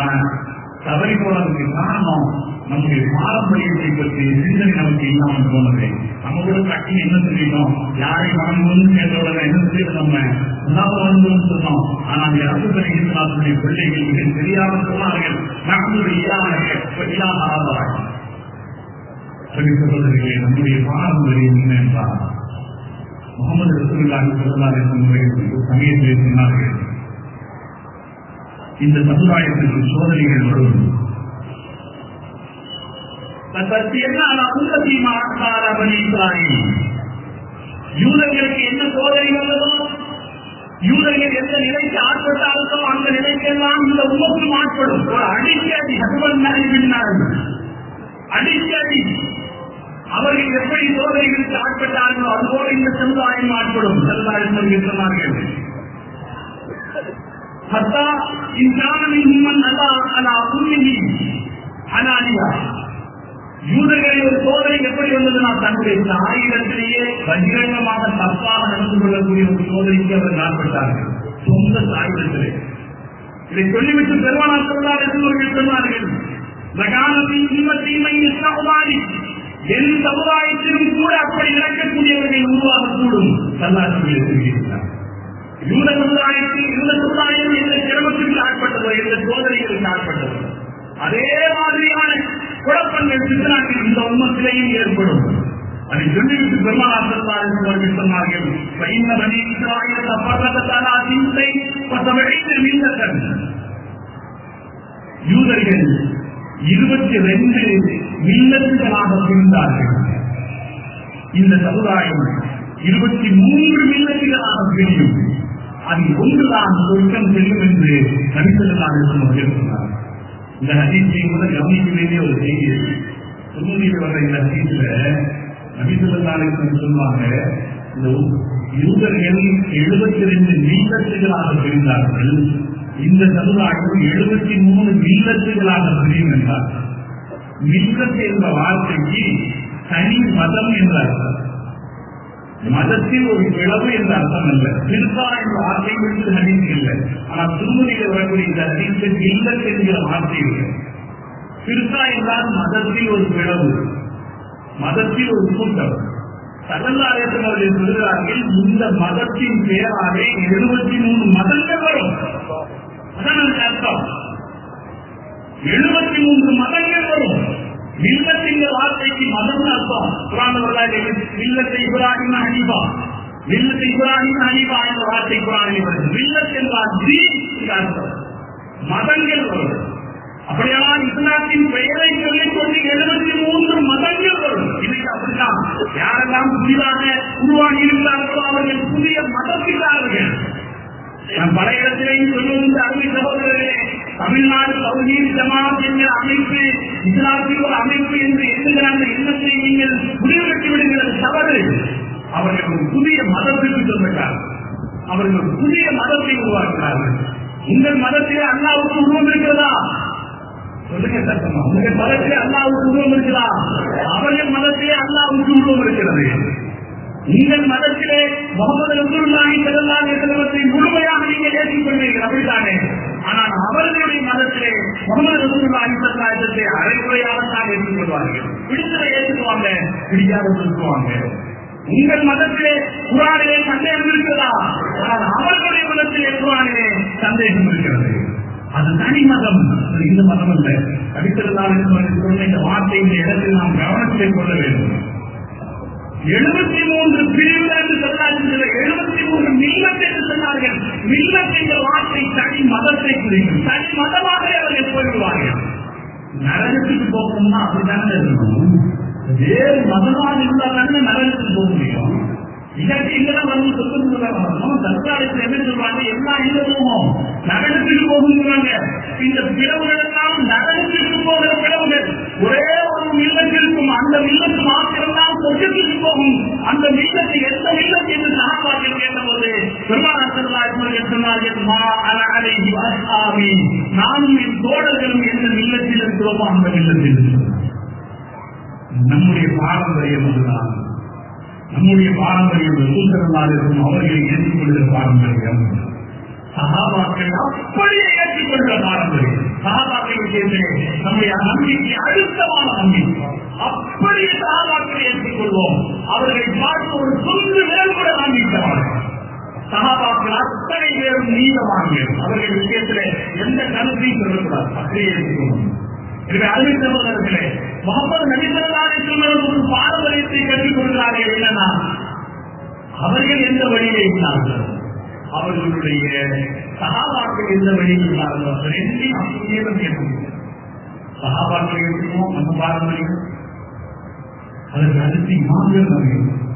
S1: தவறி போனதுக்கு காரணம் நம்முடைய பாரம்பரியத்தை பற்றி சிந்தனை நமக்கு இல்லாமல் போனது நம்ம கூட கட்டி என்ன செய்யணும் யாரை வணங்கணும்னு கேட்ட உடனே என்ன செய்யணும் நம்ம அல்லாஹ் வணங்கணும்னு சொன்னோம் ஆனால் அரசு தருகிறார்களுடைய பிள்ளைகள் மிக தெரியாமல் சொன்னார்கள் நம்முடைய இல்லாத ஆதாரம் சொல்லி சொல்வதற்கு நம்முடைய பாரம்பரியம் என்ன என்றால் முகமது ரசூலுல்லாஹி ஸல்லல்லாஹு அலைஹி வஸல்லம் ஒரு சமயத்திலே சொன்னார்கள் இந்த சமுதாயத்திற்கு சோதனைகள் வரும் யூதர்களுக்கு என்ன சோதனை வந்ததோ யூதர்கள் எந்த நிலைக்கு ஆட்பட்டார்களோ அந்த நிலைக்கெல்லாம் இந்த உமக்கும் ஆட்படும் ஒரு அடிக்கடி ஹஸ்பண்ட் மேரேஜ் அடிக்கடி அவர்கள் எப்படி சோதனைகளுக்கு ஆட்பட்டார்களோ அதுபோல இந்த சமுதாயம் ஆட்படும் செல்லாயிரம் சொன்னார்கள் حتى إن كان منهم من أتى على أمه حلالها யூதர்களில் ஒரு சோதனை எப்படி வந்ததுன்னா தன்னுடைய தாயிடத்திலேயே பகிரங்கமாக தப்பாக நடந்து கொள்ளக்கூடிய ஒரு சோதனைக்கு அவர் நாட்பட்டார்கள் சொந்த தாயிடத்திலே இதை சொல்லிவிட்டு பெருமானார் சொல்லார் என்று சொன்னார்கள் லகானத்தின் இன்ப தீமை இஸ்லாமாரி என் சமுதாயத்திலும் கூட அப்படி நடக்கக்கூடியவர்கள் உருவாகக்கூடும் சல்லாசத்தில் தெரிவிக்கிறார் யூத சமுதாயத்தில் யூத சமுதாயம் எந்த சிரமத்திற்கு ஆட்பட்டதோ எந்த சோதனைகளுக்கு ஆட்பட்டதோ அதே மாதிரியான குழப்பங்கள் சித்தனாக்கில் இந்த உண்மத்திலேயும் ஏற்படும் அதை சொல்லிவிட்டு பெருமானார்கள் சொன்னார்கள் பையன மணி இஸ்ராயல் தப்பரத்தாலா சிந்தை பத்தவழைத்து மீந்தன் யூதர்கள் இருபத்தி ரெண்டு மில்லத்துகளாக பிரிந்தார்கள் இந்த சமுதாயம் இருபத்தி மூன்று மில்லத்துகளாக பிரியும் அதில் ஒன்றுதான் சொர்க்கம் செல்லும் என்று நபிசல்லாக சொன்னார் இந்த ஹதீஸை கூட கவனிக்க வேண்டிய ஒரு செய்தி திருமதியில் வர்ற இந்த ஹதீஸ்ல நபிசல்லாக சொல்லுவாங்க இந்த யூதர்கள் எழுபத்தி ரெண்டு மில்லத்துகளாக பிரிந்தார்கள் இந்த சமுதாயம் எழுபத்தி மூணு மில்லத்துகளாக பிரியும் என்றார் மில்லத் என்ற வார்த்தைக்கு தனி மதம் என்ற அர்த்தம் மதத்தில் ஒரு பிளவு என்ற அர்த்தம் அல்ல பிற்பா என்ற வார்த்தை விட்டு ஹதீஸ் இல்லை ஆனால் திருமதியில் வரக்கூடிய இந்த ஹதீஸில் இல்லத் என்கிற வார்த்தை இல்லை பிற்பா என்றால் மதத்தில் ஒரு பிளவு மதத்தில் ஒரு கூட்டம் சகல்லாரத்தில் அவர்கள் சொல்கிறார்கள் இந்த மதத்தின் பெயராக எழுபத்தி மூணு மதங்கள் வரும் அதான் அதுக்கு அர்த்தம் எழுபத்தி மூன்று மதங்கள் வரும் மில்லத்தின் வார்த்தைக்கு மதம் அர்த்தம் குரான் மில்லத்தை இப்ராஹிம் ஹனீபா மில்லத்தை இப்ராஹிம் ஹனீபா என்ற வார்த்தை குரானில் வருது மில்லத் என்றால் தீன் அர்த்தம் மதங்கள் வரும் அப்படியானால் இஸ்லாத்தின் பெயரை சொல்லிக் கொண்டு எழுபத்தி மூன்று மதங்கள் வரும் இன்னைக்கு அப்படித்தான் யாரெல்லாம் புதிதாக உருவாகி இருக்கிறார்களோ அவர்கள் புதிய மதத்திற்காரர்கள் நான் பல இடத்திலேயும் சொல்லுவது அருமை சகோதரர்களே தமிழ்நாடு தௌஹீத் ஜமாத் என்கிற அமைப்பு இஸ்லாத்தில் ஒரு அமைப்பு என்று எண்ணுகிற அந்த எண்ணத்தை நீங்கள் முடிவு கட்டி விடுகிறது தவறு அவர்கள் ஒரு புதிய மதத்திற்கு சொல்லுகிறார் அவர்கள் ஒரு புதிய மதத்தை உருவாக்குகிறார்கள் உங்கள் மதத்திலே அல்லாவுக்கு உருவம் இருக்கிறதா சொல்லுங்க சத்தமா உங்கள் மதத்திலே அல்லாவுக்கு உருவம் இருக்கிறதா அவர்கள் மதத்திலே அல்லாவுக்கு உருவம் இருக்கிறது உங்கள் மதத்திலே முகமது ரசூலுல்லாஹி ஸல்லல்லாஹு அலைஹி வஸல்லத்தை முழுமையாக நீங்கள் ஏற்றுக்கொள்வீர்கள் அப்படித்தானே ஆனால் அவர்களுடைய மதத்திலே முகமது ரசூலுல்லாஹி ஸல்லல்லாஹு அலைஹி வஸல்லத்தை அரைக்குறையாக தான் ஏற்றுக்கொள்வார்கள் பிடித்ததை ஏற்றுக்குவாங்க பிடிக்காத சொல்லுவாங்க உங்கள் மதத்திலே குரானிலே சந்தேகம் இருக்கிறதா ஆனால் அவர்களுடைய மதத்திலே குரானிலே சந்தேகம் இருக்கிறது அது தனி மதம் அது இந்த மதம் அல்ல அடித்திருந்தால் சொன்ன இந்த வார்த்தை இந்த இடத்தில் நாம் கவனத்தை கொள்ள வேண்டும் எழுபத்தி மூன்று பிரிவுகள் என்று சொன்னார்கள் எழுபத்தி மூன்று மில்லத் என்று சொன்னார்கள் மில்லத் என்ற வார்த்தை தனி மதத்தை குறிக்கும் தனி மதமாக அவர்கள் போய்விடுவார்கள் நரகத்துக்கு போகணும்னா அப்படித்தானே இருக்கணும் வேறு மதமாக இருந்தால் தானே நரகத்துக்கு போக முடியும் இல்லாட்டி இங்கதான் வந்து சொல்லுங்க வரணும் தற்காலத்தில் என்ன சொல்றாங்க எல்லாம் எங்க போகும் நகரத்துக்கு போகுங்கிறாங்க இந்த பிளவுகள் எல்லாம் நகரத்திற்கு போகிற பிளவுகள் ஒரே ஒரு மில்லத்திற்கும் அந்த மில்லத்து மாத்திரம்தான் சொர்க்கத்திற்கு போகும் அந்த மில்லத்து எந்த மில்லத்து என்று சகாபாக்கள் கேட்டபோது பெருமாள் சொன்னார்கள் மா அலை அஸ்ஹாபி நானும் என் தோழர்களும் எந்த மில்லத்தில் இருக்கிறோமோ அந்த மில்லத்தில் இருக்கிறோம் நம்முடைய பாரம்பரியம் அதுதான் நம்முடைய பாரம்பரியம் ரசூசரல்லால் இருக்கும் அவர்களை ஏற்றுக்கொள்கிற பாரம்பரியம் சகாபாக்கள் அப்படியே ஏற்றுக்கொள்கிற பாரம்பரியம் சகாபாக்கள் விஷயத்திலே நம்முடைய நம்பிக்கை அழுத்தமான நம்பிக்கை அப்படியே சகாபாக்களை ஏற்றுக்கொள்வோம் அவர்களை பார்த்து ஒரு சொந்து மேல் கூட நம்பிக்கைவார்கள் சகாபாக்கள் அத்தனை பேரும் நீதவான்கள் அவர்கள் விஷயத்திலே எந்த கருத்தையும் சொல்லக்கூடாது அப்படியே எடுத்துக்கணும் எனவே அருமை சகோதரர்களே முகமது நபிசல்லாரை சொல்வது ஒரு பாரம்பரியத்தை கற்றுக் கொள்கிறார்கள் என்னன்னா அவர்கள் எந்த வழியிலே இருந்தார்கள் அவர்களுடைய சகாபாக்கள் எந்த வழியில் இருந்தார்கள் அவர் ரெண்டையும் அப்படியே தான் கேட்க சகாபாக்கள் எடுத்துக்கோம் நம்ம பாரம்பரியம் அதற்கு அடுத்து இமாம்கள் நம்ம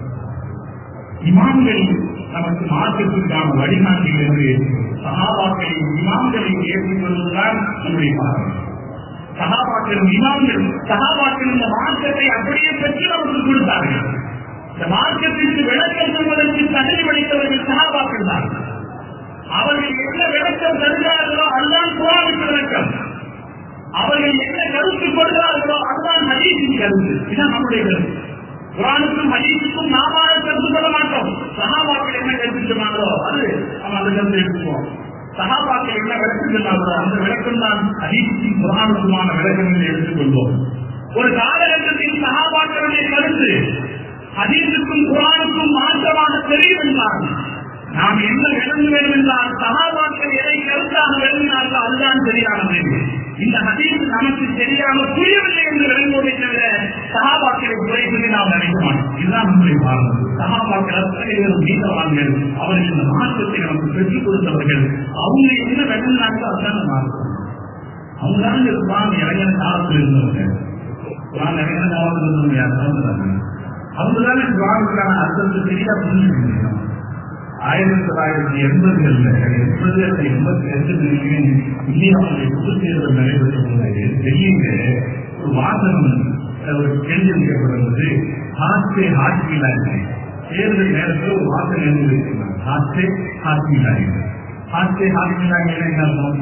S1: இமாம்கள் நமக்கு மார்க்கத்திற்கான வழிகாட்டிகள் என்று சகாபாக்களை இமாம்களை ஏற்றுக்கொள்வதுதான் நம்முடைய பாரம்பரியம் சகாபாக்கள் இமாம்கள் சகாபாக்கள் இந்த மார்க்கத்தை அப்படியே பெற்று நமக்கு கொடுத்தார்கள் இந்த மார்க்கத்திற்கு விளக்கம் சொல்வதற்கு தகுதி படைத்தவர்கள் சகாபாக்கள் தான் அவர்கள் என்ன விளக்கம் தருகிறார்களோ அதுதான் குரானுக்கு விளக்கம் அவர்கள் என்ன கருத்து கொடுக்கிறார்களோ அதுதான் ஹதீஸின் கருத்து இதுதான் நம்முடைய கருத்து குரானுக்கும் ஹதீஸுக்கும் நாம கருத்து சொல்ல மாட்டோம் சகாபாக்கள் என்ன கருத்து சொன்னாங்களோ அது நம்ம அந்த கருத்தை எடுத்துக்குவோம் சகாபாக்கள் என்ன விளக்கம் சொன்னாங்களோ அந்த விளக்கம் தான் ஹதீஸுக்கும் குரானுக்குமான விளக்கம் என்று எடுத்துக்கொள்வோம் ஒரு காலகட்டத்தில் சகாபாக்களுடைய கருத்து ஹதீஸுக்கும் குரானுக்கும் மாற்றமாக தெரியும் என்றால் நாம் என்ன விளங்க வேண்டும் என்றால் சகாபாக்கள் எதை கருத்தாக விளங்கினார்களோ அதுதான் சரியானது இந்த ஹதீஸ் நமக்கு சரியாக புரியவில்லை என்று விளங்குவதை தவிர சகாபாக்களை குறை சொல்லி நாம் நினைக்க மாட்டோம் இதுதான் நம்முடைய பாரதம் சகாபாக்கள் அத்தனை பேரும் நீதவான்கள் அவர்கள் இந்த மாற்றத்தை நமக்கு பெற்றுக் கொடுத்தவர்கள் அவங்க என்ன விளங்கினாங்களோ அதுதான் மாற்றம் அவங்க தான் இந்த குரான் இளைஞர் காலத்தில் இருந்தவங்க குரான் இளைஞர் காலத்தில் இருந்தவங்க யாரும் அவங்கதான் குரானுக்கான அர்த்தத்தை சரியா புரிஞ்சுக்க முடியும் ஆயிரத்தி தொள்ளாயிரத்தி எண்பதுகள்ல எண்பது எண்பத்தி ரெண்டு இந்தியாவுடைய பொது தேர்தல் நடைபெற்ற போது டெல்லியில ஒரு வாசகம் ஒரு கேள்வி கேட்கப்படுவது ஹாஸ்டே ஹாஸ்பிலா தேர்தல் நேரத்தில் ஒரு வாசகம் எழுதி வச்சிருந்தாங்க ஹாஸ்டே ஹாஸ்பிலா ஹாஸ்டே ஹாஸ்பிலா என்ன அர்த்தம்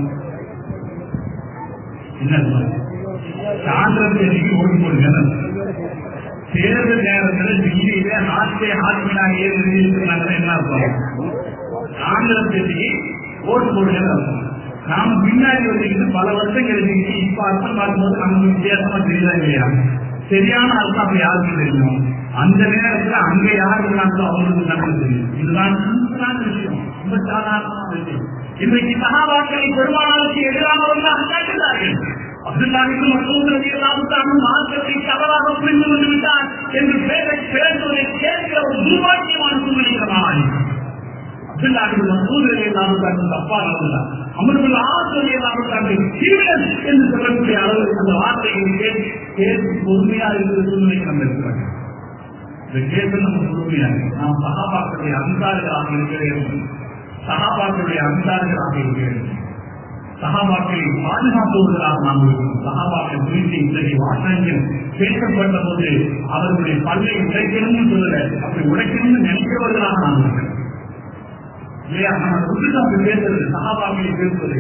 S1: என்ன அர்த்தம் காங்கிரஸ் தேதிக்கு ஓட்டு போடுங்க தேர்தல் நேரத்தில் டில்லியில நாட்டை ஆட்சியாக ஏறி இருக்கிறாங்க என்ன அர்த்தம் காங்கிரஸ் கட்சிக்கு ஓட்டு போடுகிறது அர்த்தம் நாம பின்னாடி வச்சுக்கிட்டு பல வருஷம் கழிச்சுக்கிட்டு இப்ப அர்த்தம் பார்க்கும்போது நமக்கு வித்தியாசமா தெரியல இல்லையா சரியான அர்த்தம் அப்ப யாருக்கு தெரியும் அந்த நேரத்துல அங்க யார் இருக்கிறாங்களோ அவங்களுக்கு நமக்கு தெரியும் இதுதான் சிம்பிளான விஷயம் ரொம்ப சாதாரணமான விஷயம் இன்றைக்கு சகாபாக்களை பெருமானாருக்கு எதிரானவர்கள் காட்டுகிறார்கள் அப்துல்லாவிற்கு மற்றொரு மார்க்கத்தை தவறாக புரிந்து கொண்டு விட்டார் என்று பேச பேசுவதை கேட்கிற ஒரு துர்வாக்கியமான சூழ்நிலைகளான அப்துல்லாவிற்கு மற்றொரு நாமத்தாக்கு தப்பா நடந்தார் அமர்வுள்ள ஆசிரியர் நாமத்தாக்கு சீரியஸ் என்று சொல்லக்கூடிய அளவு அந்த வார்த்தையை கேட்டு கேட்டு பொறுமையா இருக்கிற சூழ்நிலைக்கு நம்ம இருக்கிறாங்க இந்த கேட்டு நம்ம பொறுமையாக நாம் சகாபாக்களுடைய அன்சாரிகளாக இருக்கிறேன் சகாபாக்களுடைய அன்சாரிகளாக இருக்கிறேன் சகாபாக்களை பாதுகாப்பவர்களாக நாம் இருக்கிறோம் சகாபாக்கள் குறித்து இத்தகைய வாசகங்கள் பேசப்பட்ட போது அவர்களுடைய பல்லை உடைக்கணும்னு சொல்லல அப்படி உடைக்கணும்னு நினைக்கிறவர்களாக நாம் இருக்கிறோம் இல்லையா நம்ம ருத்துக்கு பேசுறது சகாபாக்களை பேசுவது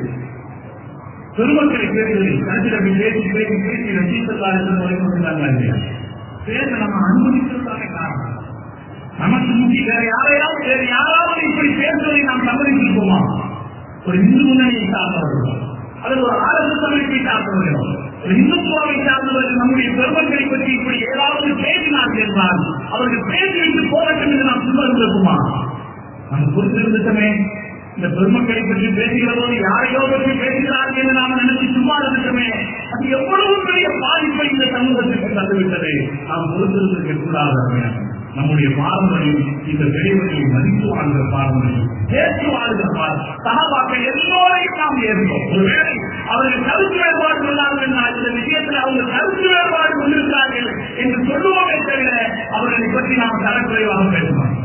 S1: பெருமக்களை பேசுவது கருத்தில் பேசி பேசி பேசி ரசித்ததாக வரைக்கும் இல்லையா பேச நம்ம அனுமதித்ததுதானே காரணம் நமக்கு முக்கிய வேற யாரையாவது வேறு யாராவது இப்படி பேசுவதை நாம் சம்மதித்திருப்போமா ஒரு இந்து முன்னணியை சார்ந்தவர்கள் அல்லது ஒரு ஆர்எஸ்எஸ் அமைப்பை சார்ந்தவர்கள் ஒரு இந்துத்துவாவை சார்ந்தவர்கள் நம்முடைய பெருமக்களை பற்றி இப்படி ஏதாவது பேசினார்கள் என்றால் அவர்கள் பேசிவிட்டு போகட்டும் என்று நாம் சும்மா இருந்திருக்குமா நம்ம பொறுத்திருந்துட்டமே இந்த பெருமக்களை பற்றி பேசுகிற போது யாரையோ பற்றி பேசுகிறார்கள் என்று நாம் நினைச்சு சும்மா இருந்துட்டோமே அது எவ்வளவு பெரிய பாதிப்பை இந்த சமூகத்திற்கு தந்துவிட்டது நாம் பொறுத்திருந்திருக்க கூடாது நம்முடைய பாரம்பரியம் இந்த பெரியவர்களை மதித்து வாழ்கிற பாரம்பரியம் ஏற்று வாழ்கிற சகாபாக்கள் எல்லோரையும் நாம் ஏற்போம் ஒருவேளை அவர்கள் கருத்து வேறுபாடு கொள்ளார்கள் என்றால் இந்த விஷயத்தில் அவங்க கருத்து வேறுபாடு கொண்டிருக்கிறார்கள் என்று சொல்லுவோமே தவிர அவர்களை பற்றி நாம் தரக்குறைவாக பேசுவோம்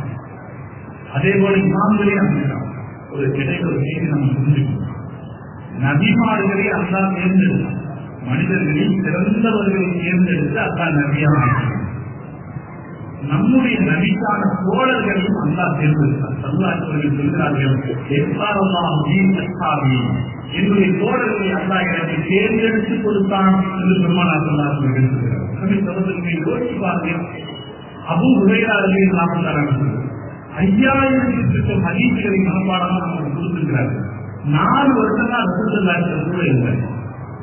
S1: அதே போல இமாம்களே அப்படிதான் ஒரு கிடைக்க ஒரு செய்தி நம்ம புரிஞ்சுக்கணும் நபிமார்களை அல்லா தேர்ந்தெடுத்தார் மனிதர்களில் சிறந்தவர்களை தேர்ந்தெடுத்து அல்லா நபியாக நம்முடைய நபிக்கான தோழர்களையும் அல்லா தேர்ந்தெடுத்தார் சல்லாச்சவர்கள் சொல்கிறார்கள் என்னுடைய தோழர்களை அல்லா எனக்கு தேர்ந்தெடுத்து கொடுத்தான் என்று பெருமானா சொல்லார்கள் எழுதுகிறார் யோசிச்சு பாருங்க அபு உரையாளர்களே இல்லாமல் தராங்க ஐயாயிரத்தி ஹதீசுகளை மனப்பாடமாக நமக்கு கொடுத்திருக்கிறார்கள் நாலு வருஷம் தான் ரசூலுல்லாஹி கூட இல்லை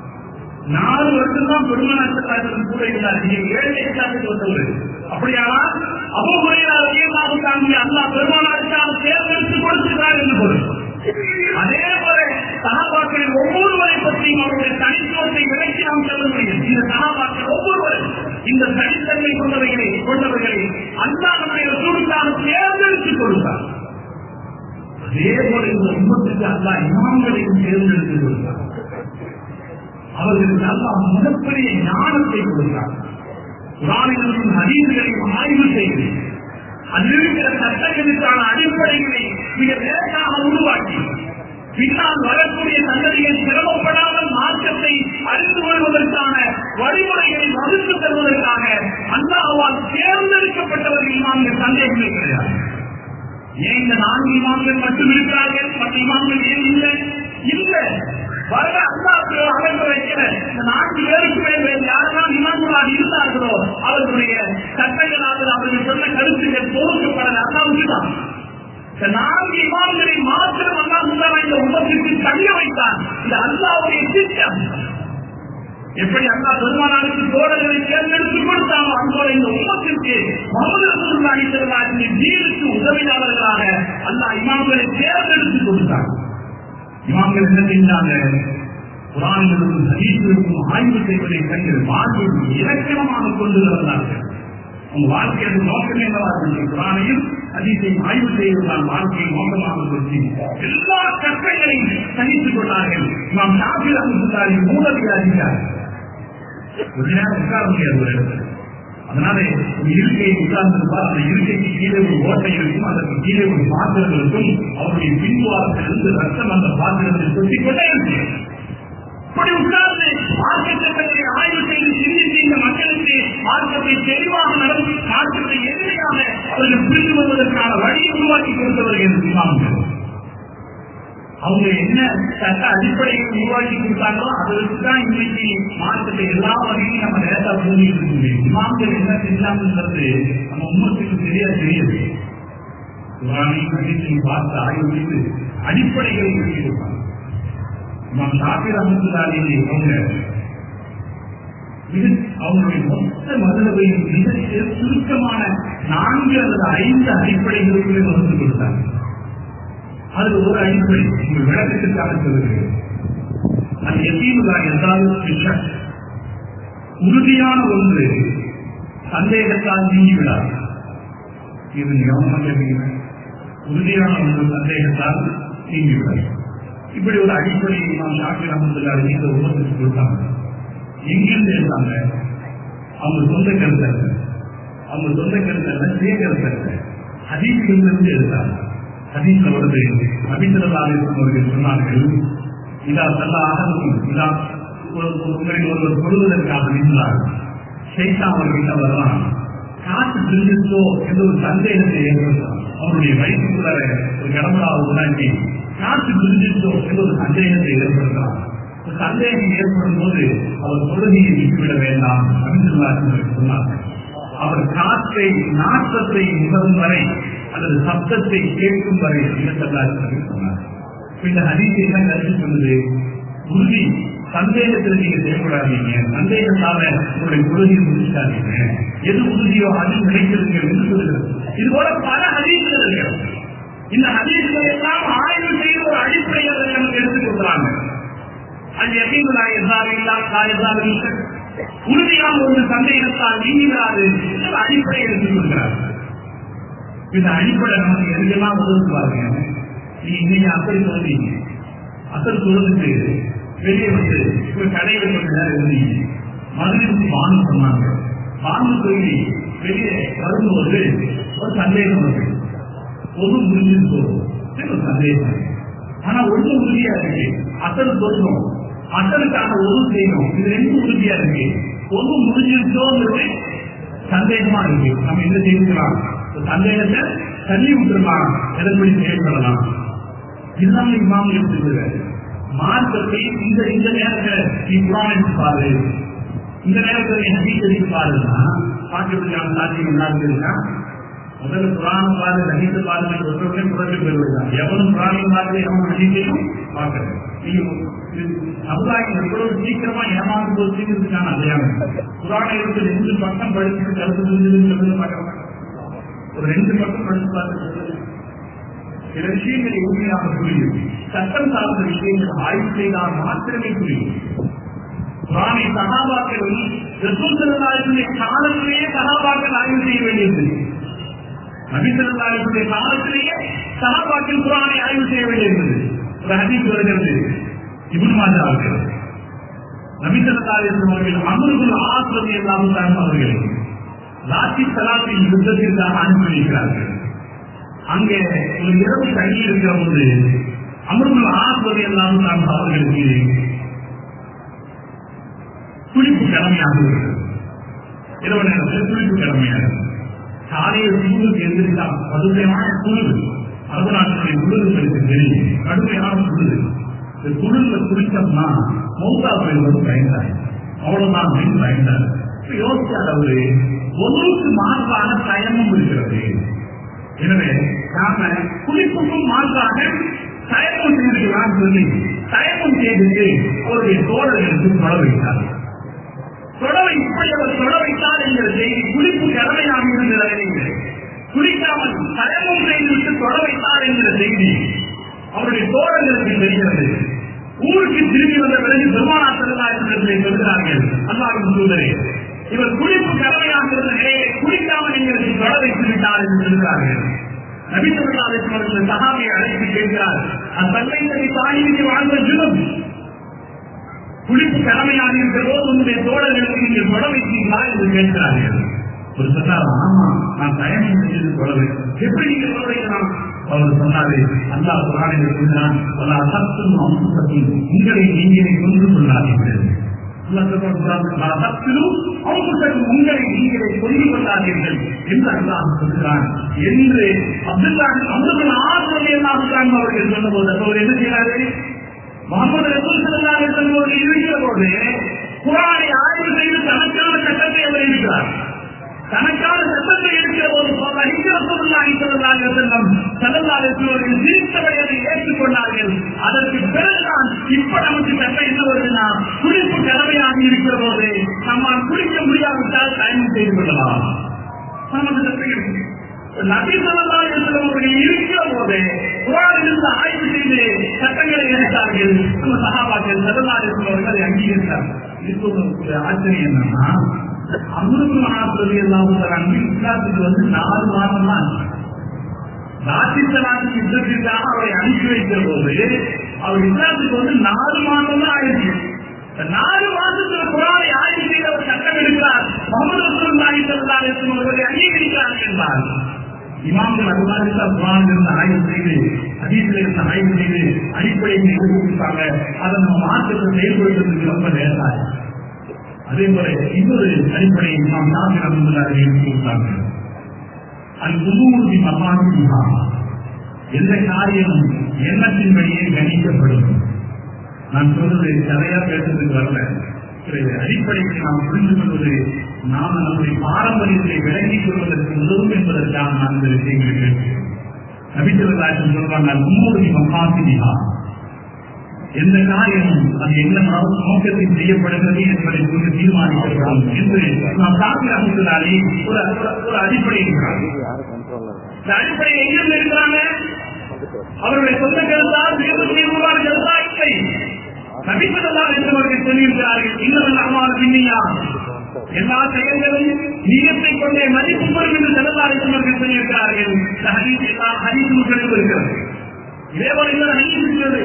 S1: நாலு வருஷம் தான் பெருமநாட்கள் கூட இருந்தார் நீங்க ஏழு எட்டாவது வந்தவர் அப்படியானால் அபோகுறையாக தாங்கி அல்லா பெருமானாருக்காக தேர்ந்தெடுத்து கொடுத்திருக்கிறார் என்று பொருள் அதே போல சகாபாக்களின் ஒவ்வொருவரை பற்றியும் அவருடைய தனித்துவத்தை விளக்கி நாம் சொல்ல முடியும் இந்த சகாபாக்கள் ஒவ்வொருவரும் இந்த தனித்தன்மை கொண்டவைகளை கொண்டவர்களை அல்லா நம்முடைய சூழ்நிலாக தேர்ந்தெடுத்து கொடுத்தார் அதே போல இந்த உண்மத்துக்கு அல்லா இமாம்களையும் தேர்ந்தெடுத்து கொடுத்தார் அவர்களுக்கு அல்லா மிகப்பெரிய ஞானத்தை கொடுத்தார் குரானிலும் ஹதீஸ்களையும் ஆய்வு செய்து அதில் இருக்கிற சட்டங்களுக்கான அடிப்படைகளை மிக லேசாக உருவாக்கி பின்னால் வரக்கூடிய சந்ததிகள் சிரமப்படாமல் மாற்றத்தை அறிந்து கொள்வதற்கான வழிமுறைகளை வகுத்து தருவதற்காக அல்லாஹால் தேர்ந்தெடுக்கப்பட்டவர்கள் இமாம்கள் சந்தேகமே கிடையாது ஏன் இந்த நான்கு இமாம்கள் மட்டும் இருக்கிறார்கள் மற்ற இமாம்கள் ஏன் இல்லை இல்லை வரல அல்லாஹ் அமைப்பு வைக்கிற இந்த நான்கு பேருக்கு வேறு யாரெல்லாம் இமாம்களாக இருந்தார்களோ அவர்களுடைய சட்டங்களால் அவர்கள் சொன்ன கருத்துக்கள் தோற்கப்படல அல்லாவுக்கு தான் இந்த நான்கு இமாம்களை மாத்திரம் அல்லாஹ் இந்த உலகத்திற்கு தள்ள வைத்தான் இந்த அல்லாவுடைய திட்டம் எப்படி அல்லா பெருமானாருக்கு தோழர்களை தேர்ந்தெடுத்து கொடுத்தாமோ அன்போட இந்த உலகத்திற்கு முகமது ரசூலுல்லாஹி ஸல்லல்லாஹு அலைஹி ஜீனுக்கு உதவியாளர்களாக அல்லாஹ் இமாம்களை தேர்ந்தெடுத்து கொடுத்தார் இமாம்கள் என்ன செஞ்சாங்க குரானிலிருக்கும் ஹதீஸிலிருக்கும் ஆய்வு செய்வதை கண்டு வாழ்வில் இலக்கணமாக கொண்டு வந்தார்கள் உங்க வாழ்க்கையோட நோக்கம் என்னவா இருந்துச்சு குரானையும் ஹதீஸையும் ஆய்வு செய்வதால் வாழ்க்கையை நோக்கமாக கொண்டு எல்லா கற்றைகளையும் சகித்துக் கொண்டார்கள் நாம் ஷாஃபி ரஹ்மத்துல்லாஹி மூலவியாதிக்கார் ஒரு நேரம் உட்கார முடியாது ஒரு இடத்துல அதனால ஒரு இருக்கையை உட்கார்ந்திருப்பார் அந்த இருக்கைக்கு கீழே ஒரு ஓட்டை இருக்கும் அதற்கு கீழே ஒரு பாத்திரம் இருக்கும் அவருடைய பின்வாரத்திலிருந்து ரத்தம் அந்த பாத்திரத்தில் கொட்டிக் கொண்டே இருக்கு இப்படி உட்கார்ந்து மார்க்க சட்டத்தை ஆய்வு செய்து சிந்தித்து இந்த மக்களுக்கு மார்க்கத்தை தெளிவாக நடந்து மார்க்கத்தை எதிரையாக அவர்கள் புரிந்து வருவதற்கான வழியை உருவாக்கி கொடுத்தவர்கள் இமாம்கள் அவங்க என்ன சட்ட அடிப்படையை உருவாக்கி கொடுத்தாங்களோ அதை வச்சுதான் இன்னைக்கு மார்க்கத்தை எல்லா வகையும் நம்ம லேசா புரிஞ்சுட்டு இருக்க முடியும் இமாம்கள் என்ன செஞ்சாங்கன்றது நம்ம உண்மத்துக்கு சரியா தெரியுது குரானையும் ஹதீஸையும் பார்த்து ஆய்வு செய்து அடிப்படைகளை சொல்லி கொடுப்பாங்க இமாம் ஷாஃபி ரஹமத்துல்லாஹி அவங்க மிக அவங்களுடைய மொத்த மதுரவையும் மிக சுருக்கமான நான்கு அல்லது ஐந்து அடிப்படைகளுக்குள்ளே வகுத்து கொடுத்தாங்க அது ஒரு அடிப்படை உங்கள் விளக்கத்திற்காக சொல்லுகிறேன் அது எத்தீவுலா என்றால் உறுதியான ஒன்று சந்தேகத்தால் நீங்கிவிடாது இது கவனமாக கேட்டீங்க உறுதியான ஒன்று சந்தேகத்தால் நீங்கிவிடாது இப்படி ஒரு அடிப்படையை நாம் ஷாக்கி ரஹமத்துல்லாஹி இந்த உலகத்துக்கு கொடுத்தாங்க எங்கிருந்து இருந்தாங்க அவங்க சொந்த கருத்து அல்ல அவங்க சொந்த கருத்து அல்ல சுய கருத்து அல்ல ஹதீஸ்களிலிருந்து எடுத்தாங்க ஹதீஸ்ல வருது அபிசரதாலே அவர்கள் சொன்னார்கள் இதா சல்லா அகதுக்கும் இதா உங்களில் ஒருவர் கொள்வதற்காக நின்றார் சைத்தா அவர்கிட்ட வரலாம் காற்று பிரிஞ்சிச்சோ என்ற ஒரு சந்தேகத்தை ஏற்படுத்தலாம் அவருடைய வயிற்றுக்குள்ள ஒரு கடவுளாக உண்டாக்கி காற்று பிரிஞ்சிச்சோ என்ற ஒரு சந்தேகத்தை ஏற்படுத்தலாம் ஒரு சந்தேகம் ஏற்படும் போது அவர் தொழுகையை விட்டுவிட வேண்டாம் அப்படின்னு சொன்னார்கள் அவர் காற்றை நாற்றத்தை முகரும் வரை அல்லது சப்தத்தை கேட்கும் வரை இனத்தல்லாது சொன்னார் இந்த ஹதீஸ் என்ன கருத்து சொல்லுது உறுதி சந்தேகத்தில் நீங்க செய்யக்கூடாதீங்க சந்தேகத்தால உங்களுடைய உறுதியை முடிச்சாதீங்க எது உறுதியோ அது கிடைக்கிறது என்று சொல்லுகிறது இது போல பல ஹதீஸ்கள் இருக்கிறது இந்த ஹதீஸ்களை எல்லாம் ஆய்வு செய்து ஒரு அடிப்படையை அதை நமக்கு எடுத்துக் கொடுக்குறாங்க அது எப்படிங்களா எதாவில்லா காயதாவில் உறுதியான ஒரு சந்தேகத்தால் நீங்கிறாது அடிப்படை எடுத்துக் கொடுக்கிறார் இந்த அடிப்படை நமக்கு எதுக்கெல்லாம் உதவி பாருங்க நீங்க இன்னைக்கு அசல் சொல்றீங்க அசல் சொல்றதுக்கு வெளியே வந்து ஒரு கடையில் கொஞ்ச நேரம் இருந்தீங்க மதுரைக்கு வாங்க சொன்னாங்க வாங்க சொல்லி வெளியே வரும்போது ஒரு சந்தேகம் வருது ஒரு முடிஞ்சு போகும் ஒரு சந்தேகம் ஆனா ஒன்று உறுதியா இருக்கு அசல் சொல்லணும் அசலுக்கான ஒரு செய்யணும் இது ரெண்டும் உறுதியா இருக்கு ஒன்று முடிஞ்சிருச்சோங்கிறது சந்தேகமா இருக்கு நம்ம என்ன செய்யலாம் சந்தேகத்தை தள்ளி விட்டுருலாம் எதன்படி செயல்படலாம் இதுதான் இமாம் எடுத்துக்கிறது மார்க்கத்தை இந்த இந்த நேரத்தில் நீ குரான் பாரு இந்த நேரத்தில் நீ ஹதீஸ் எடுத்து பாருன்னா பார்க்கறதுக்கான சாத்தியம் இல்லாத இருக்கா முதல்ல புராண பாது நகித்து பாதுகளை ஒருவருடைய புரட்டு பெறுவதுதான் எவனும் புராணம் பார்த்து எவனும் நகித்தையும் பார்க்கறது நீங்க இது சமுதாயம் எவ்வளவு சீக்கிரமா ஏமாந்து போச்சுங்கிறதுக்கான அடையாளம் புராண எழுத்து ரெண்டு பக்கம் படிச்சுட்டு கருத்து புரிஞ்சதுன்னு பார்க்க மாட்டோம் ஒரு ரெண்டு பக்கம் படிச்சு பார்த்து சில விஷயங்கள் உண்மையாக புரியும் சட்டம் சார்ந்த விஷயங்கள் ஆய்வு செய்தால் மாத்திரமே புரியும் குரானை சகாபாக்கள் ரசூசல்லாருடைய காலத்திலேயே சகாபாக்கள் ஆய்வு செய்ய வேண்டியது நபிசல்லாருடைய காலத்திலேயே சகாபாக்கள் குரானை ஆய்வு செய்ய வேண்டியிருந்தது ஒரு ஹதீஸ் வருகிறது இபுன் மாஜா அவர்கள் நபிசல்லாருடைய அவர்கள் அமருகுல் ஆசிரதி எல்லாம் அவர்கள் ராசி சலாத்தின் யுத்தத்திற்காக அனுப்பி வைக்கிறார்கள் அங்கே ஒரு இரவு தங்கி இருக்கிற போது அமர்வுள் ஆஸ்வதி எல்லாம் அவர்களுக்கு குளிப்பு கடமையாக இருக்கிறது இரவு நேரத்தில் குளிப்பு கடமையாக காலையில் சூழலுக்கு எந்திரித்தால் கடுமையான குளிர் அரபு நாட்டினுடைய குளிர்களுக்கு தெரியும் கடுமையான குளிர் இந்த குளிர்ல குளிச்சோம்னா மௌத்தா போயிருவது பயந்தார் அவ்வளவுதான் அப்படின்னு பயந்தார் யோசிச்சார் அவரு ஒன்றுக்கு மாற்றான தயமும் இருக்கிறது எனவே நாம குளிப்புக்கும் மாற்றாக தயக்கம் செய்திருக்கலாம் சொல்லி தயக்கம் செய்துட்டு அவருடைய தோழர்களுக்கு தொட வைத்தார் தொடவை இப்படி அவர் தொட வைத்தார் என்கிற செய்தி குளிப்பு கடமையாக இருந்தது குளிக்காமல் தயமும் செய்துவிட்டு தொட வைத்தார் என்கிற செய்தி அவருடைய தோழர்களுக்கு தெரிகிறது ஊருக்கு திரும்பி வந்த பிறகு பெருமானா செல்லாயிரத்திலே சொல்கிறார்கள் அல்லாவின் தூதரே இவர் குளிப்பு கடமையாக இருந்த நிலையை குளிக்காமல் எங்களுக்கு தொட வைத்து விட்டார் என்று சொல்கிறார்கள் நபிசல்லாசன் சகாபியை அழைத்து கேட்கிறார் அத்தன்மை தாயிற்கு வாழ்ந்த ஜுனம் குளிப்பு கடமையாக இருக்கிற போது உன்னுடைய தோழர்களுக்கு நீங்கள் தொட வைத்தீங்களா என்று கேட்கிறார்கள் ஒரு சொன்னார் ஆமா நான் தயமம் செய்து தொடர்பு எப்படி நீங்க தொட வைக்கலாம் அவர் சொன்னாரு அல்லா புராணிகள் சொல்கிறான் பல அசத்தும் அம்சத்தையும் உங்களை நீங்களே கொண்டு கொள்ளாதீர்கள் உங்களை நீங்களே சொல்லிக் கொள்ளாதீர்கள் என்று அல்லாஹ் சொல்கிறான் என்று அப்துல்லா அப்துல் ஆசிரியர் அவர்கள் சொன்னபோது அவர் என்ன செய்கிறாரு முகமது ரசூல் சல்லாஹ் என்பவர்கள் இருக்கிற போது குரானை ஆய்வு செய்து தனக்கான சட்டத்தை அவர் இருக்கிறார் தனக்கான சட்டத்தை இருக்கிற போது செல்லல்லார்கள் சிரித்தவரை அதை ஏற்றுக்கொண்டார்கள் அதற்கு பிறகுதான் இப்ப நமக்கு சட்டம் என்ன வருதுன்னா குளிப்பு கடமையாக இருக்கிற போது நம்மால் குளிக்க முடியாவிட்டால் பயணம் செய்து கொள்ளலாம் நமக்கு சட்டம் இருக்கு நபி சொல்லா என்பவர்கள் இருக்கிற போது குரானிலிருந்து ஆய்வு செய்து சட்டங்களை எடுத்தார்கள் நம்ம சகாபாக்கள் செல்லல்லா என்பவர்கள் அதை அங்கீகரித்தார்கள் இது ஒரு ஆச்சரியம் என்னன்னா அமிர்த மகாபிரதி எல்லாம் இஸ்லாத்துக்கு வந்து நாலு மாதம் தான் ராஜித்தலாத்துக்கு யுத்தத்திற்காக அவரை அனுப்பி வைத்த போது அவர் இஸ்லாத்துக்கு வந்து நாலு மாதம் தான் ஆயிடுச்சு நாலு மாசத்துல குரானை ஆய்வு செய்த ஒரு சட்டம் எடுக்கிறார் முகமது ரசூல்லாஹி ஸல்லல்லாஹு அலைஹி வஸல்லம் அவர்களை அங்கீகரிக்கிறார்கள் என்றார் இமாம்கள் அதுமாதிரி குரான் இருந்து ஆய்வு செய்து அதீசில் இருந்து ஆய்வு செய்து அடிப்படையை நிரூபிப்பாங்க அதை நம்ம மாற்றத்தை செயல்படுத்துறதுக்கு ரொம்ப நேரம் அதே போல இன்னொரு அடிப்படையை நாம் நாட்டு அமைந்துள்ளார்கள் என்று கொடுத்தாங்க அது முன்னூறு மகானிகா எந்த காரியமும் எண்ணத்தின் வழியே கணிக்கப்படும் நான் சொல்றது கதையா பேசுறதுக்கு வரல அடிப்படையில் நாம் புரிந்து கொள்வது நாம் நம்முடைய பாரம்பரியத்தை விளங்கிக் கொள்வதற்கு உதவும் என்பதற்காக நான் இந்த விஷயங்களை பேசுகிறேன் நபித்தவர்களாட்சி சொல்வாங்க முன்னோடி மகாசினிகா எந்த காரியமும் அது என்ன நோக்கத்தில் செய்யப்படுகிறது என்பதை கொண்டு தீர்மானிக்கப்படும் என்று நாம் தாக்கி அமைந்ததாலே ஒரு ஒரு அடிப்படை இருக்கிறார் இந்த அடிப்படை எங்கிருந்து இருக்கிறாங்க அவருடைய சொந்த கருத்தால் தீர்மானியமான கருத்தா இல்லை நபிப்பதெல்லாம் என்றவர்கள் சொல்லியிருக்கிறார்கள் இன்னும் அம்மாள் பின்னியா எல்லா செயல்களும் நீயத்தை கொண்டே மதிப்பு பெறும் என்று செல்லல்லா என்றவர்கள் சொல்லியிருக்கிறார்கள் ஹரிஸ் எல்லா ஹரிசுகளும் இருக்கிறது இதேபோல இந்த அறிவிக்கிறது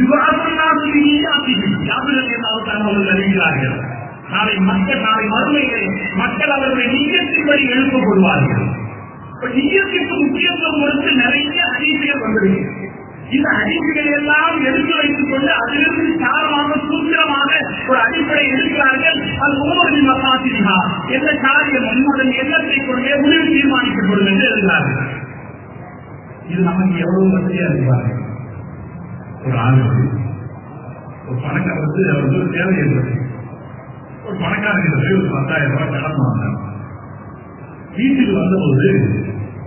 S1: அறிவிக்கிறார்கள் நாளை மக்கள் நாளை மறுமையிலே மக்கள் அவருடைய நீயத்தின்படி எழுப்பப்படுவார்கள் நீயத்திற்கு முக்கியத்துவம் கொடுத்து நிறைய அறிவிப்புகள் வந்திருக்கு இந்த அறிவிப்புகள் எல்லாம் எடுத்து வைத்துக் கொண்டு அதிலிருந்து சாரமாக சூத்திரமாக ஒரு அடிப்படை எடுக்கிறார்கள் அது ஒவ்வொரு மசாசிரிகா எந்த காரியம் அதன் எண்ணத்தை கொண்டே முடிவு தீர்மானிக்கப்படும் என்று எழுதுகிறார்கள் இது நமக்கு எவ்வளவு வசதியா இருப்பாங்க ஒரு ஆள் ஒரு பணக்காரருக்கு அவருக்கு ஒரு தேவை இருந்தது ஒரு பணக்காரங்க ஒரு பத்தாயிரம் ரூபாய் கடன் வாங்கினார் வீட்டுக்கு வந்தபோது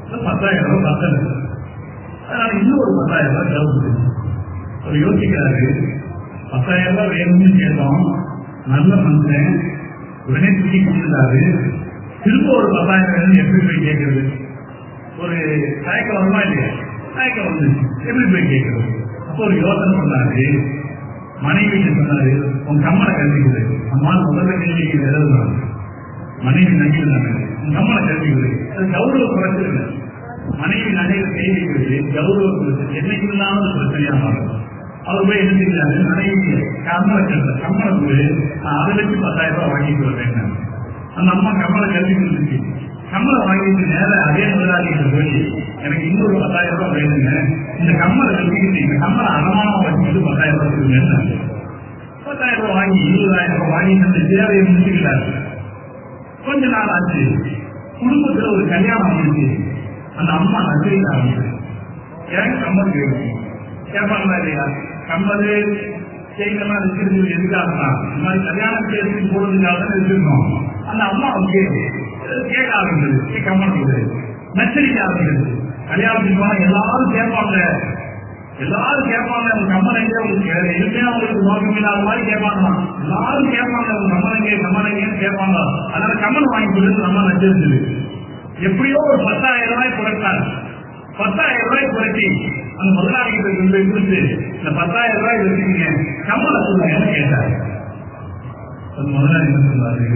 S1: பத்தாயிரம் ரூபாய் பத்தல அதனால இன்னும் ஒரு பத்தாயிரம் ரூபாய் தேவைப்படுது அவர் யோசிக்கிறாரு பத்தாயிரம் ரூபாய் வேணும்னு கேட்டோம் நல்ல மனுஷன் உடனே தூக்கி கொடுத்துட்டாரு திரும்ப ஒரு பத்தாயிரம் வேணும்னு எப்படி போய் கேட்கறது ஒரு தயக்கம் வருமா இல்லையா தயக்கம் வந்து எப்படி போய் கேட்கறது அப்போ ஒரு யோசனை பண்ணாரு மனைவி சொன்னாரு உன் கம்மனை கல்விக்குது அம்மா முதல்ல கேள்வி எழுதுறாங்க மனைவி நகையிலாங்க உன் கம்மனை கல்விக்குது அது கௌரவ குறைச்சிருங்க மனைவி நகையில் செய்திக்கிறது கௌரவ குறைச்சி என்னைக்கு இல்லாமல் பிரச்சனையா மாறும் அவர் போய் எழுதிக்கிறாரு மனைவி கம்மலை கல்ல கம்மலை போய் நான் அதை வச்சு பத்தாயிரம் ரூபாய் வாங்கிட்டு வரேன் அந்த அம்மா கம்மலை கல்வி கொடுத்துச்சு கம்மலை வாங்கிட்டு நேர அதே முதலாளிகிட்ட போய் எனக்கு இன்னொரு பத்தாயிரம் ரூபாய் வேணுங்க இந்த கம்மலை கல்விக்கிட்டு இந்த கம்மலை அடமானம் வச்சுட்டு பத்தாயிரம் ரூபாய் கொடுங்க பத்தாயிரம் ரூபாய் வாங்கி இருபதாயிரம் ரூபாய் வாங்கி அந்த தேவையை முடிச்சுக்கிறாரு கொஞ்ச நாள் ஆச்சு குடும்பத்துல ஒரு கல்யாணம் ஆகிடுச்சு அந்த அம்மா நச்சரிக்க ஆரம்பிச்சு எனக்கு கம்மல் கேட்கும் கேட்பாங்களா இல்லையா கம்மல் செய்யலாம் இருக்கிறது எதுக்காகனா இந்த மாதிரி கல்யாணம் செய்யறதுக்கு போறதுக்காக தான் வச்சிருக்கோம் அந்த அம்மா வந்து கேட்க ஆரம்பிச்சது கேட்க மாட்டேங்குது நச்சரிக்க ஆரம்பிச்சது கல்யாணத்துக்கு போனா எல்லாரும் கேட்பாங்க எல்லாரும் கேட்பாங்க உங்க கம்மன் எங்கே உங்களுக்கு எதுவுமே அவங்களுக்கு நோக்கம் இல்லாத மாதிரி கேட்பாங்க எல்லாரும் கேட்பாங்க உங்க கம்மன் எங்கே கம்மன் எங்கேன்னு கேட்பாங்க அதனால கம்மன் வாங்கி கொடுத்து நம்ம நச்சிருந்தது எப்படியோ ஒரு பத்தாயிரம் ரூபாய் குறைத்தார் பத்தாயிரம் ரூபாய் குறைச்சி அந்த முதலாளிகிட்ட கொண்டு போய் கொடுத்து இந்த பத்தாயிரம் ரூபாய் வச்சுக்கீங்க கம்மலை சொல்லுங்கன்னு கேட்டார் அந்த முதலாளி என்ன சொன்னாரு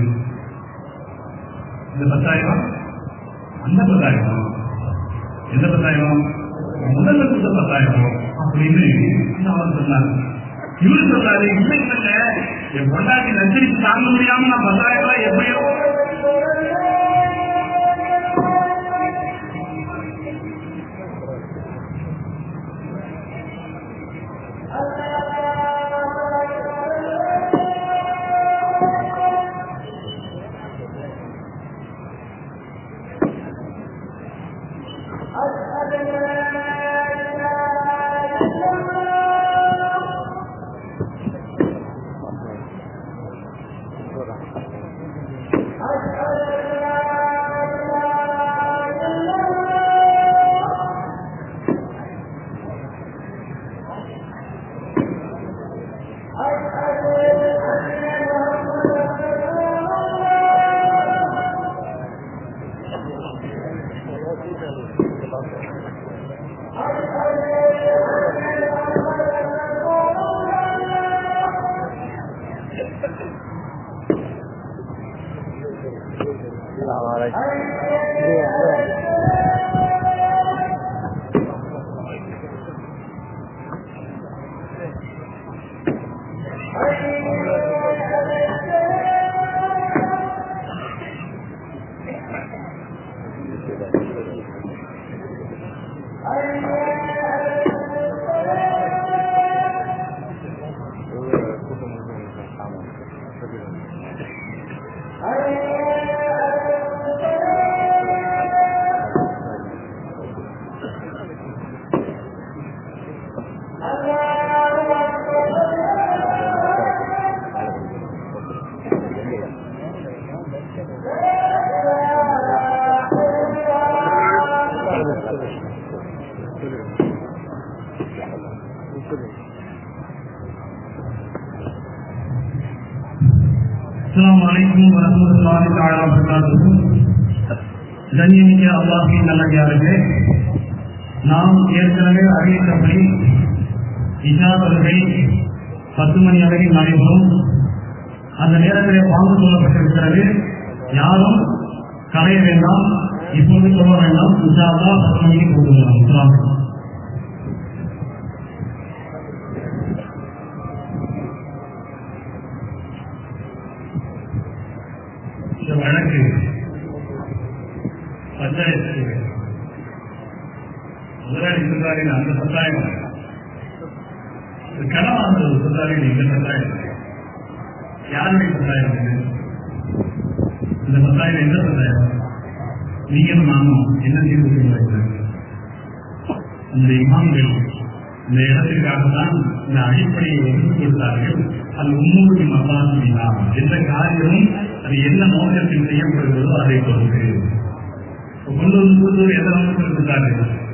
S1: இந்த பத்தாயிரம் அந்த பத்தாயிரம் எந்த பத்தாயிரம் முதல்ல கொடுத்த பத்தாயிரம் அப்படின்னு அவர் சொன்னார் இவர் சொன்னாரு இல்லை இல்ல என் பொண்டாட்டி நச்சரித்து தாங்க முடியாம நான் பத்தாயிரம் ரூபாய் எப்படியோ
S2: அஸ்லாம் வலைக்கும் வரமத்துல்லாஹி தஆலா வபரகாத்துஹு கண்ணியமிக்க அல்லாஹ்வின் நல்லடியார்களே நாம் ஏற்கனவே அறிவித்தபடி இஷா தொழுகை பத்து மணி அளவில் நடைபெறும் அந்த நேரத்திலே பாங்கு சொல்லப்பட்டிருக்கிறது யாரும் கலைய வேண்டாம் இப்போது சொல்ல வேண்டாம் இஷா அல்லாஹ் பத்து மணிக்கு போட்டுக்கலாம் அஸ்ஸலாமு அலைக்கும்.
S1: இந்த வழக்கு பஞ்சாயத்து முதலாளி சொன்னாரின் அந்த சமுதாயம் கனவான சொன்னாரின் இந்த சமுதாயம் யாருடைய சமுதாயம் இது இந்த சமுதாயம் எந்த சமுதாயம் நீங்களும் நானும் என்ன தீர்வு அந்த இமாம்கள் இந்த இடத்திற்காக தான் இந்த அடிப்படையை ஒதுக்கி கொடுத்தார்கள் அது உண்மையுடைய மசாசிலாம் எந்த காரியமும் அது என்ன நோக்கத்தில் செய்யப்படுகிறதோ அதை பொறுத்து கொண்டு வந்து கொடுத்தது எந்த அளவுக்கு கொடுத்தாரு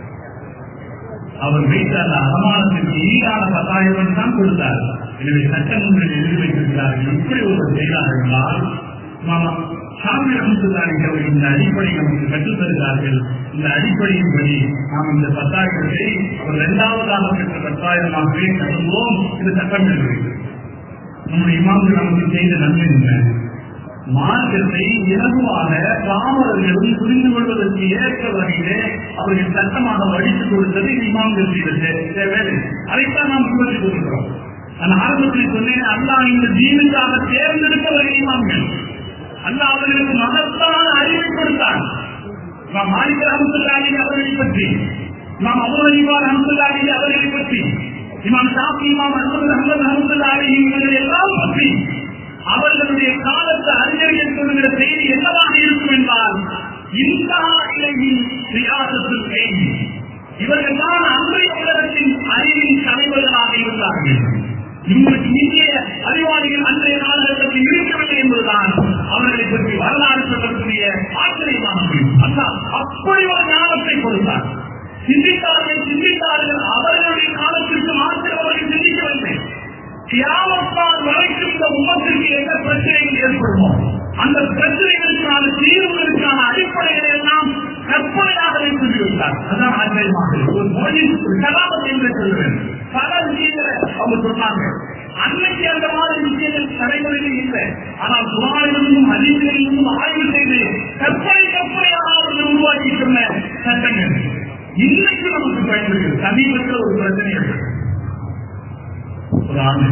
S1: அவர் வைத்த அந்த அவமானத்திற்கு ஈடான பத்தாயிரம் தான் கொடுத்தார் எனவே சட்டமன்றத்தில் எழுதி வைத்திருக்கிறார்கள் இப்படி ஒரு செய்தார்கள் என்றால் மாமா சாமி அமைத்துள்ளார்கள் இந்த அடிப்படை நமக்கு கற்றுத் தருகிறார்கள் இந்த அடிப்படையின்படி நாம் இந்த பத்தாயிரத்தை ஒரு இரண்டாவதாக பெற்ற பத்தாயிரமாகவே கருதுவோம் இது சட்டம் என்று நம்முடைய இமாம்கள் நமக்கு செய்த நன்மை என்ன மார்க்கத்தை இலகுவாக பாமரர்களும் புரிந்து கொள்வதற்கு ஏற்ற வகையிலே அவர்கள் சட்டமாக வடித்துக் கொடுத்தது இமாம்கள் செய்த வேலை அதைத்தான் நாம் பின்பற்றிக் கொள்கிறோம் நான் ஆரம்பத்தில் சொன்னேன் அல்லாஹ் இந்த ஜீவனுக்காக தேர்ந்தெடுத்தவர்கள் இமாம்கள் அல்லாஹ் அவர்களுக்கு மகத்தான அறிவை கொடுத்தான் நாம் மாலிக் ரஹமத்துல்லாஹி அவர்களை பற்றி நாம் அபு ஹனீஃபா ரஹமத்துல்லாஹி அவர்களை பற்றி இமாம் ஷாஃபி இமாம் அஹ்மது அஹ்மது ரஹமத்துல்லாஹி இவர்கள் எல்லாம் பற்றி அவர்களுடைய காலத்து அறிஞர்கள் சொல்லுகிற செய்தி என்னவாக இருக்கும் என்றால் இந்த இலையின் ரியாசத்தில் கேள்வி இவர்கள் தான் அன்றைய உலகத்தின் அறிவின் தலைவர்களாக இருந்தார்கள் இவங்களுக்கு இந்திய அறிவாளிகள் அன்றைய காலகட்டத்தில் இருக்கவில்லை என்பதுதான் அவர்களை பற்றி வரலாறு சொல்லக்கூடிய ஆச்சரியமான முடிவு அல்லாஹ் அப்படி ஒரு ஞானத்தை கொடுத்தார் சிந்தித்தார்கள் சிந்தித்தார்கள் அவர்களுடைய காலத்திற்கு மாத்திரம் அவர்கள் சிந்திக்கவில்லை கியாமத்தால் வரைக்கும் இந்த உமத்திற்கு என்ன பிரச்சனைகள் ஏற்படுமோ அந்த பிரச்சனைகளுக்கான தீர்வுகளுக்கான அடிப்படைகளை எல்லாம் கற்பனையாக வைத்திருக்கிறார் அதான் ஆச்சரியமாக ஒரு மொழி ஒரு கலாபத்தை என்று சொல்லுவேன் பல விஷயங்களை அவங்க சொன்னாங்க அன்னைக்கு அந்த மாதிரி விஷயங்கள் நடைமுறையில் இல்லை ஆனால் குரானிலிருந்தும் அதிகளிலிருந்தும் ஆய்வு செய்து கற்பனை கற்பனையாக அவர்கள் உருவாக்கி சொன்ன சட்டங்கள் இன்னைக்கு நமக்கு பயன்படுகிறது சமீபத்தில் ஒரு பிரச்சனை இருக்கு ஒரு ஆண்டு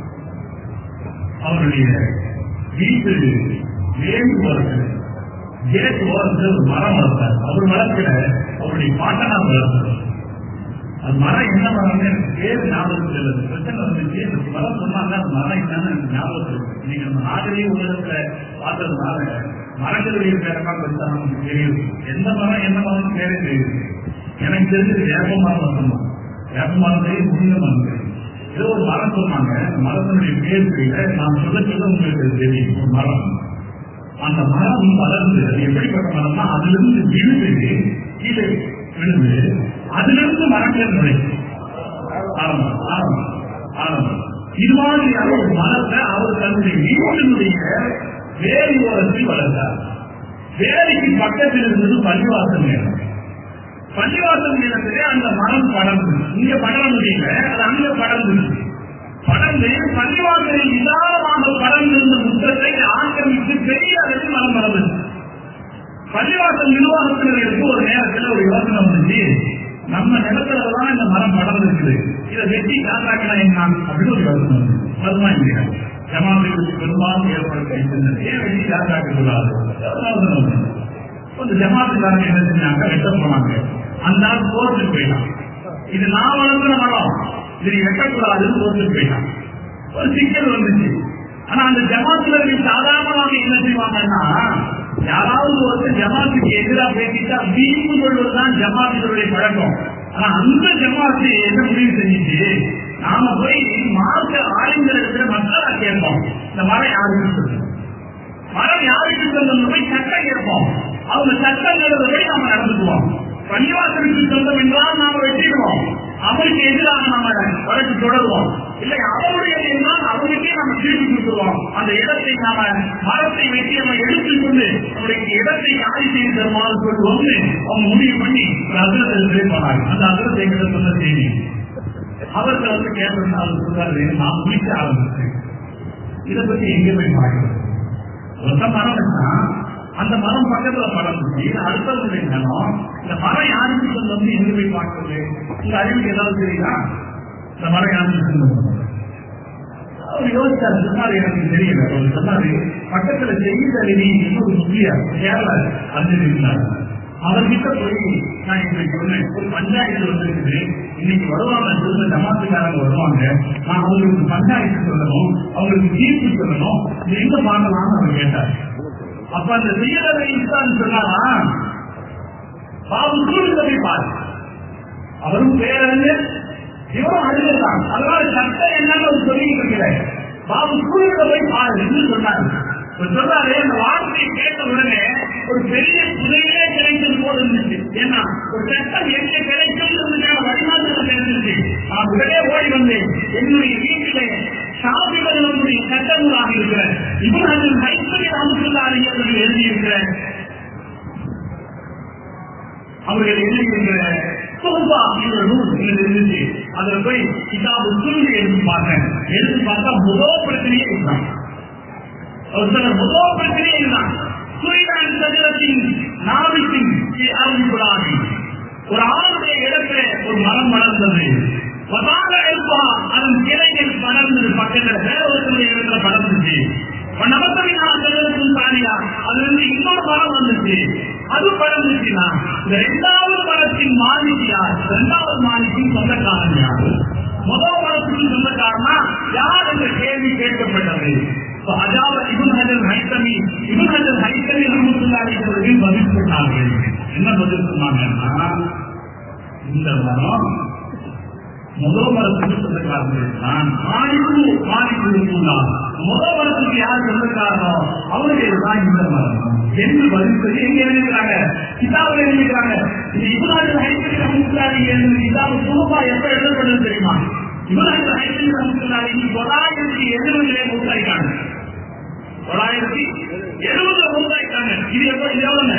S1: அவருடைய வீட்டு வேண்டு ஓரத்தில் கேட் ஓரத்தில் ஒரு மரம் வளர்த்தார் அவர் வளர்க்கிற அவருடைய பாட்டனார் வளர்த்தார் அது மரம் என்ன மரம்னு எனக்கு பேர் ஞாபகத்தில் இல்லை அந்த பிரச்சனை வந்துச்சு அந்த மரம் சொன்னாங்க அந்த மரம் என்னன்னு எனக்கு ஞாபகத்தில் இருக்கு நீங்க நம்ம நாகரீக உலகத்துல பார்த்ததுனால மரங்களுடைய பேரெல்லாம் பெருசா நமக்கு தெரியும் எந்த மரம் என்ன மரம் பேரே தெரியுது எனக்கு தெரிஞ்சது வேப்ப மரம் மட்டும்தான் வேப்ப மரம் தெரியும் முருங்க மரம் தெரியும் ஏதோ ஒரு மரம் சொன்னாங்க அந்த மரத்தினுடைய பேர் தெரியல நான் சொல்ல சொல்ல உங்களுக்கு தெரியும் ஒரு மரம் அந்த மரம் வளர்ந்து அது எப்படிப்பட்ட மரம்னா அதுல இருந்து விழுந்து கீழே விழுந்து அதுல இருந்து மரங்கள் நுழைக்கும் ஆரம்பம் ஆரம்பம் ஆரம்பம் இது மாதிரியான ஒரு மரத்தை அவர் தன்னுடைய வீட்டினுடைய வேறு ஓரத்தில் வளர்த்தார் வேலைக்கு பக்கத்தில் இருந்தது பள்ளிவாசல் நேரம் பள்ளிவாசல் நேரத்திலே அந்த மரம் படர்ந்து இங்க படர முடியல அது அங்க படர்ந்து படர்ந்து பள்ளிவாசலில் விசாலமாக படர்ந்திருந்த முற்றத்தை ஆக்கிரமித்து பெரிய அளவில் மரம் வளர்ந்தது பள்ளிவாசல் நிர்வாகத்தினருக்கு ஒரு நேரத்தில் ஒரு யோசனை வந்துச்சு நம்ம நிலத்துலதான் இந்த மரம் படர்ந்திருக்குது இதை வெட்டி காத்தாக்கினா என்ன அப்படின்னு ஒரு யோசனை வந்து வருமா இல்லையா ஜமாத்துக்கு பெரும்பாலும் ஏற்படுத்த ஏன் வெட்டி காத்தாக்க கூடாது யோசனை வந்து கொஞ்சம் ஜமாத்துக்காரங்க என்ன செஞ்சாங்க வெட்ட போனாங்க அந்த ஆள் கோர்ட்டுக்கு போயிட்டான் இது நான் வளர்ந்த மரம் இது வெட்டக்கூடாதுன்னு கோர்ட்டுக்கு போயிட்டான் ஒரு சிக்கல் வந்துச்சு ஆனா அந்த ஜமாத்துலர்கள் சாதாரணமாக என்ன செய்வாங்கன்னா யாராவது ஒருத்தர் ஜமாத்துக்கு எதிராக பேசிட்டா வீம்பு கொள்வதுதான் ஜமாத்துகளுடைய பழக்கம் ஆனா அந்த ஜமாத்து என்ன முடிவு செஞ்சுச்சு நாம போய் மார்க்க ஆளுங்கள் இருக்கிற மக்களா கேட்போம் இந்த மரம் யாருக்கு சொல்லு மரம் யாருக்கு சொந்தம் போய் சட்டம் கேட்போம் அவங்க சட்டங்கிறத நாம நடந்துக்குவோம் பள்ளிவாசலுக்கு சொந்தம் என்றால் நாம வெட்டிடுவோம் அவருக்கு எதிராக நாம வழக்கு தொடருவோம் இல்லை அவருடைய என்றால் அவருக்கே நம்ம திருப்பி கொடுத்துருவோம் அந்த இடத்தை நாம மரத்தை வெட்டி நம்ம எடுத்துக்கொண்டு அவருக்கு இடத்தை காலி செய்து தருமாறு சொல்லுவோம்னு அவங்க முடிவு பண்ணி ஒரு அகிலத்தை போனாங்க அந்த அகிலத்தை எங்கிட்ட சொன்ன செய்தி அவர்கள் வந்து கேட்டு அவர் சொல்றாரு நான் முடிக்க ஆரம்பிச்சேன் இதை பத்தி எங்க போய் பார்க்கிறேன் ஒத்த மரம் வச்சா அந்த மரம் பக்கத்துல படர்ந்துச்சு அடுத்தவங்களுடைய நிலம் இந்த மரம் யாருக்கு சொந்தம் எங்க போய் பார்க்கறது உங்க அறிவுக்கு ஏதாவது தெரியுதா இந்த மரம் யாருக்கு சொந்தம் அவர் யோசிச்சாரு சொன்னாரு எனக்கு தெரியல அவர் சொன்னாரு பக்கத்துல செய்தி இன்னொரு முக்கியம் கேரள அறிஞர் இருந்தார் அவர்கிட்ட போய் நான் இப்படி சொன்னேன் ஒரு பஞ்சாயத்து வந்திருக்குது இன்னைக்கு வருவாங்க சொல்ல ஜமாத்துக்காரங்க வருவாங்க நான் அவங்களுக்கு பஞ்சாயத்து சொல்லணும் அவங்களுக்கு தீர்ப்பு சொல்லணும் இது எங்க பார்க்கலாம்னு அவர் கேட்டார் அப்ப அந்த செய்யறதை இன்சான் சொன்னாரா பாபு சூழ்நிலை போய் பாரு அவரும் பேரறிஞர் இவரும் அறிஞர் தான் அதனால சட்டம் என்னன்னு அவர் சொல்லிட்டு இருக்கிறார் பாபு சூழ்நிலை போய் பாரு என்று சொன்னார் அவர் சொல்றாரு அந்த வார்த்தையை கேட்ட உடனே ஒரு பெரிய புதையிலே கிடைத்தது போல இருந்துச்சு ஏன்னா ஒரு சட்டம் எங்க கிடைக்கும் வழிமாற்றம் தெரிஞ்சிருச்சு நான் உடனே ஓடி வந்தேன் என்னுடைய வீட்டிலே சாப்பிடுவதனுடைய சட்டங்களாக இருக்கிற இவன் அதில் கைப்பறி அமுசுல்லாரி அவர்கள் எழுதியிருக்கிற அவர்கள் எழுதியிருக்கிற சோபா என்ற நூல் இதில் இருந்துச்சு அதுல போய் கிதாபு சுருங்கி எடுத்து பார்த்தேன் எடுத்து பார்த்தா முதல் பிரச்சனையே இதுதான் ஒரு சில முதல் பிரச்சனையே இதுதான் சூரியன் சதுரத்தின் நாவித்தின் அறிவிப்படாது ஒரு ஆளுடைய இடத்துல ஒரு மரம் வளர்ந்தது பதாக எழுப்பா அதன் கிளைகள் படர்ந்தது பக்கத்துல வேற ஒருத்தருடைய இடத்துல படர்ந்துச்சு நமத்தவி நான் செல்வதற்கும் தானியா அதுல இருந்து இன்னொரு மரம் வந்துச்சு அது படர்ந்துச்சுன்னா இந்த இரண்டாவது மரத்தின் மாலிக் யார் இரண்டாவது மாலிக்கின் சொந்தக்காரன் யார் முதல் மரத்துக்கு சொந்தக்காரனா யார் என்ற கேள்வி கேட்கப்பட்டது அஜாவ இபுன் ஹஜர் ஹைத்தமி இபுன் ஹஜர் ஹைத்தமி ரஹமத்துல்லாஹி அவர்கள் பதில் சொன்னார்கள் என்ன பதில் சொன்னாங்கன்னா இந்த மரம் முதல் மரத்துக்கு சொந்தக்காரர்கள் நான் ஆய்வு மாறிக்கொள்ளுங்களா முதல் மரத்துக்கு யார் சொந்தக்காரனோ அவருடைய தான் இந்த மரம் என்று பதில் சொல்லி எங்க எழுதிக்கிறாங்க கிதாபில் எழுதிக்கிறாங்க இது இபுனாஜர் ஹைத்தமி ரஹமத்துல்லாஹி என்று கிதாபு சுலபா எப்ப எழுதப்பட்டது தெரியுமா இவர்கள் ஹைத்தமி ரஹமத்துல்லாஹி தொள்ளாயிரத்தி எழுபதிலே மூத்தாயிட்டாங்க தொள்ளாயிரத்தி எழுபதுல மூத்தாயிட்டாங்க இது எப்ப இது எவ்வளவு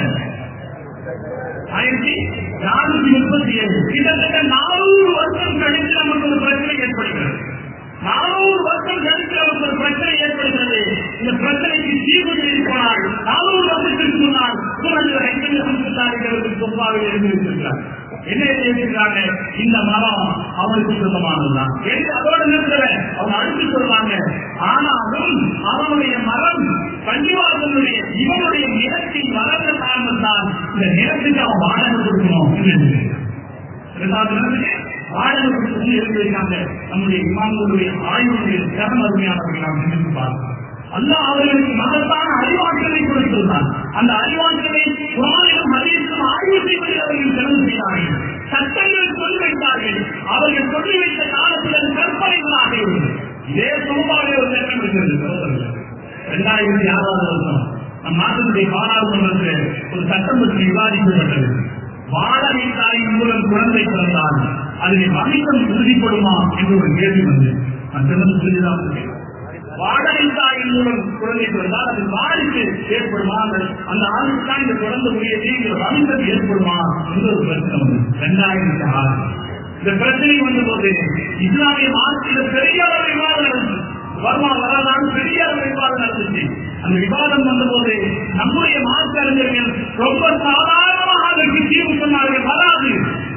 S1: ஆயிரத்தி நானூத்தி முப்பத்தி ஏழு கிட்டத்தட்ட நானூறு வருஷம் கழித்து நமக்கு ஒரு பிரச்சனை ஏற்படுகிறது நானூறு வருஷம் கழித்து நமக்கு ஒரு பிரச்சனை ஏற்படுகிறது இந்த பிரச்சனைக்கு தீர்வு போனால் நானூறு வருஷத்திற்கு முன்னால் சூழலில் ஐந்து சமுதாயங்களுக்கு சொப்பாவில் எழுந்திருக்கிறார் என்ன எழுதியிருக்கிறாங்க இந்த மரம் அவனுக்கு சொந்தமானதுதான் என்று அதோடு நிறுத்தல அவங்க அடுத்து சொல்றாங்க ஆனாலும் அவனுடைய மரம் பள்ளிவாசனுடைய இவனுடைய நிலத்தில் வளர்ந்த காரணத்தால் இந்த நிலத்துக்கு அவன் வாடகை கொடுக்கணும் என்று இரண்டாவது நிலத்துக்கு வாடகை கொடுத்து எழுதியிருக்காங்க நம்முடைய இமாம்களுடைய ஆய்வுடைய திறன் அருமையானவர்கள் நாம் சிந்தித்து பார்க்கிறோம் அல்லாஹ் அவர்களுக்கு மகத்தான அறிவாற்றலை கொடுத்திருந்தான் அந்த அறிவாற்றலை குரானிலும் ஹதீஸிலும் ஆய்வு செய்வதில் அவர்கள் செலவு செய்தார்கள் சட்டங்கள் சொல்லி வைத்தார்கள் அவர்கள் சொல்லி வைத்த காலத்தில் அது கற்பனைகளாக இருந்தது இதே சமூகமாக ஒரு சட்டம் இருக்கிறது சகோதரர்களே. இரண்டாயிரத்தி ஆறாவது வருஷம் நம் நாட்டினுடைய பாராளுமன்றத்தில் ஒரு சட்டம் பற்றி விவாதிக்கப்பட்டது வாடகை தாயின் மூலம் குழந்தை பிறந்தால் அதில் வணிகம் உறுதிப்படுமா என்று ஒரு கேள்வி வந்து நான் சொன்னது புரியுதா உங்களுக்கு? வாடகை தாயின் மூலம் குழந்தை பிறந்தால் அது வாரிசு ஏற்படுமா அந்த- அந்த ஆளுக்கு தான் இந்த குழந்தை உரியது இந்த வணிகம் ஏற்படுமா என்று ஒரு பிரச்சனை வந்து இரண்டாயிரத்தி ஆறு இந்த பிரச்சனை வந்த போது இஸ்லாமிய மார்க்கில் பெரிய அளவு விவாதம் நடந்துச்சு வர்மா வரலாறு பெரிய அளவு விவாதம் நடந்துச்சு அந்த விவாதம் வந்தபோது நம்முடைய மார்க்க அறிஞர்கள் ரொம்ப சாதாரணமாக அதற்கு தீர்வு சொன்னார்கள் வராது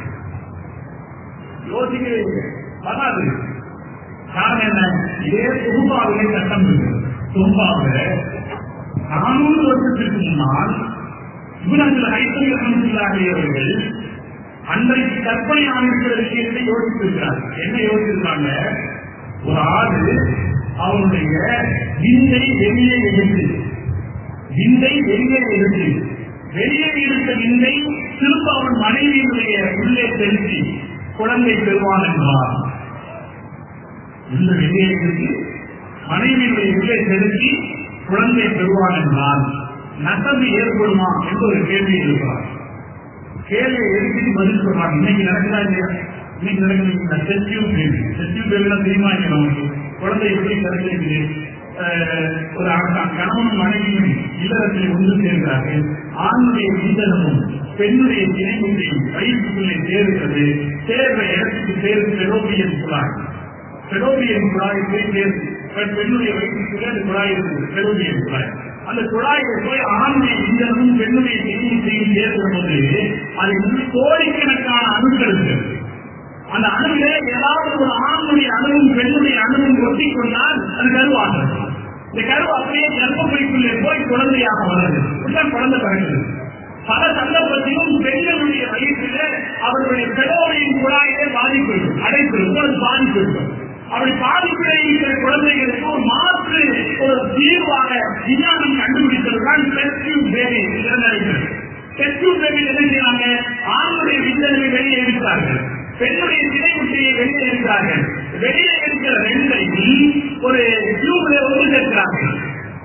S1: யோசிக்கவே இல்லை. வராது காரணம் என்ன இதே துரும்பாவிலே சட்டம் இருக்கு துரும்பாவில நானூறு வருஷத்திற்கு முன்னால் இவர்கள் ஐத்தமி ரஹமத்துல்லாஹியவர்கள் அன்றைக்கு கற்பனை ஆகிருக்கிற விஷயத்தை யோசித்திருக்கிறார் என்ன யோசிச்சிருக்காங்க ஒரு ஆடு அவனுடைய விந்தை வெளியே எடுத்து விந்தை வெளியே எடுத்து வெளியே எடுத்த விந்தை திரும்ப அவன் மனைவியினுடைய உள்ளே செலுத்தி குழந்தை பெறுவான் என்றார் இந்த வெளியே எடுத்து மனைவியினுடைய உள்ளே செலுத்தி குழந்தை பெறுவான் என்றால் நட்டது ஏற்படுமா என்று ஒரு கேள்வி இருக்கிறார் கேள்வியை எழுப்பிட்டு பதில் சொல்றாங்க இன்னைக்கு நடக்குதா இல்லையா இன்னைக்கு நடக்குது இந்த செஸ்டிவ் பேபி செஸ்டிவ் பேபிலாம் தெரியுமா இங்க நமக்கு குழந்தை எப்படி கிடைச்சிருக்குது அஹ், ஒரு ஆண் கணவனும் மனைவியும் இல்லறத்தில் ஒன்று சேர்கிறார்கள் ஆணுடைய இந்தனமும் பெண்ணுடைய திணைமுறையும் வயிற்றுக்குள்ளே சேருகிறது சேர்ற இடத்துக்கு சேரும் பெரோபியன் குழாய் பெரோபியன் குழாய் போய் சேருது பெண் பெண்ணுடைய வயிற்றுக்குள்ளே அந்த குழாய் இருக்குது பெரோபியன் குழாய் அந்த குழாயை போய் ஆணுடைய இந்தனமும் பெண்ணுடைய திணைமுறையும் சேர்க்கிற போது அதில் கோடிக்கணக்கான அணுக்கள் இருக்கிறது அந்த அணுவிலே ஏதாவது ஒரு ஆணுடைய அணுவும் பெண்ணுடைய அணுவும் ஒட்டி கொண்டால் அது கருவாகிறது இந்த கரு அப்படியே கர்ப்பப்பைக்குள்ளே போய் குழந்தையாக வளருது இப்படிதான் குழந்தை பிறகுது பல சந்தர்ப்பத்திலும் பெண்களுடைய வயிற்றிலே அவர்களுடைய பெடோரியின் குழாயிலே பாதிப்பு இருக்கும் அடைப்பு இருக்கும் அது பாதிப்பு இருக்கும் அப்படி பாதிப்பிலே இருக்கிற குழந்தைகளுக்கு ஒரு மாற்று ஒரு தீர்வாக விஞ்ஞானம் கண்டுபிடித்ததுதான் டெஸ்டிவ் பேபி நிகழ்கிறது டெஸ்டிவ் பேபி என்ன செய்யறாங்க ஆணுடைய விந்தனை வெளியே எடுக்கிறார்கள் பெண்ணுடைய சினை முட்டையை வெளியே எடுக்கிறார்கள் வெளியே இருக்கிற ரெண்டையும் ஒரு டியூப்ல ஒன்று சேர்க்கிறார்கள்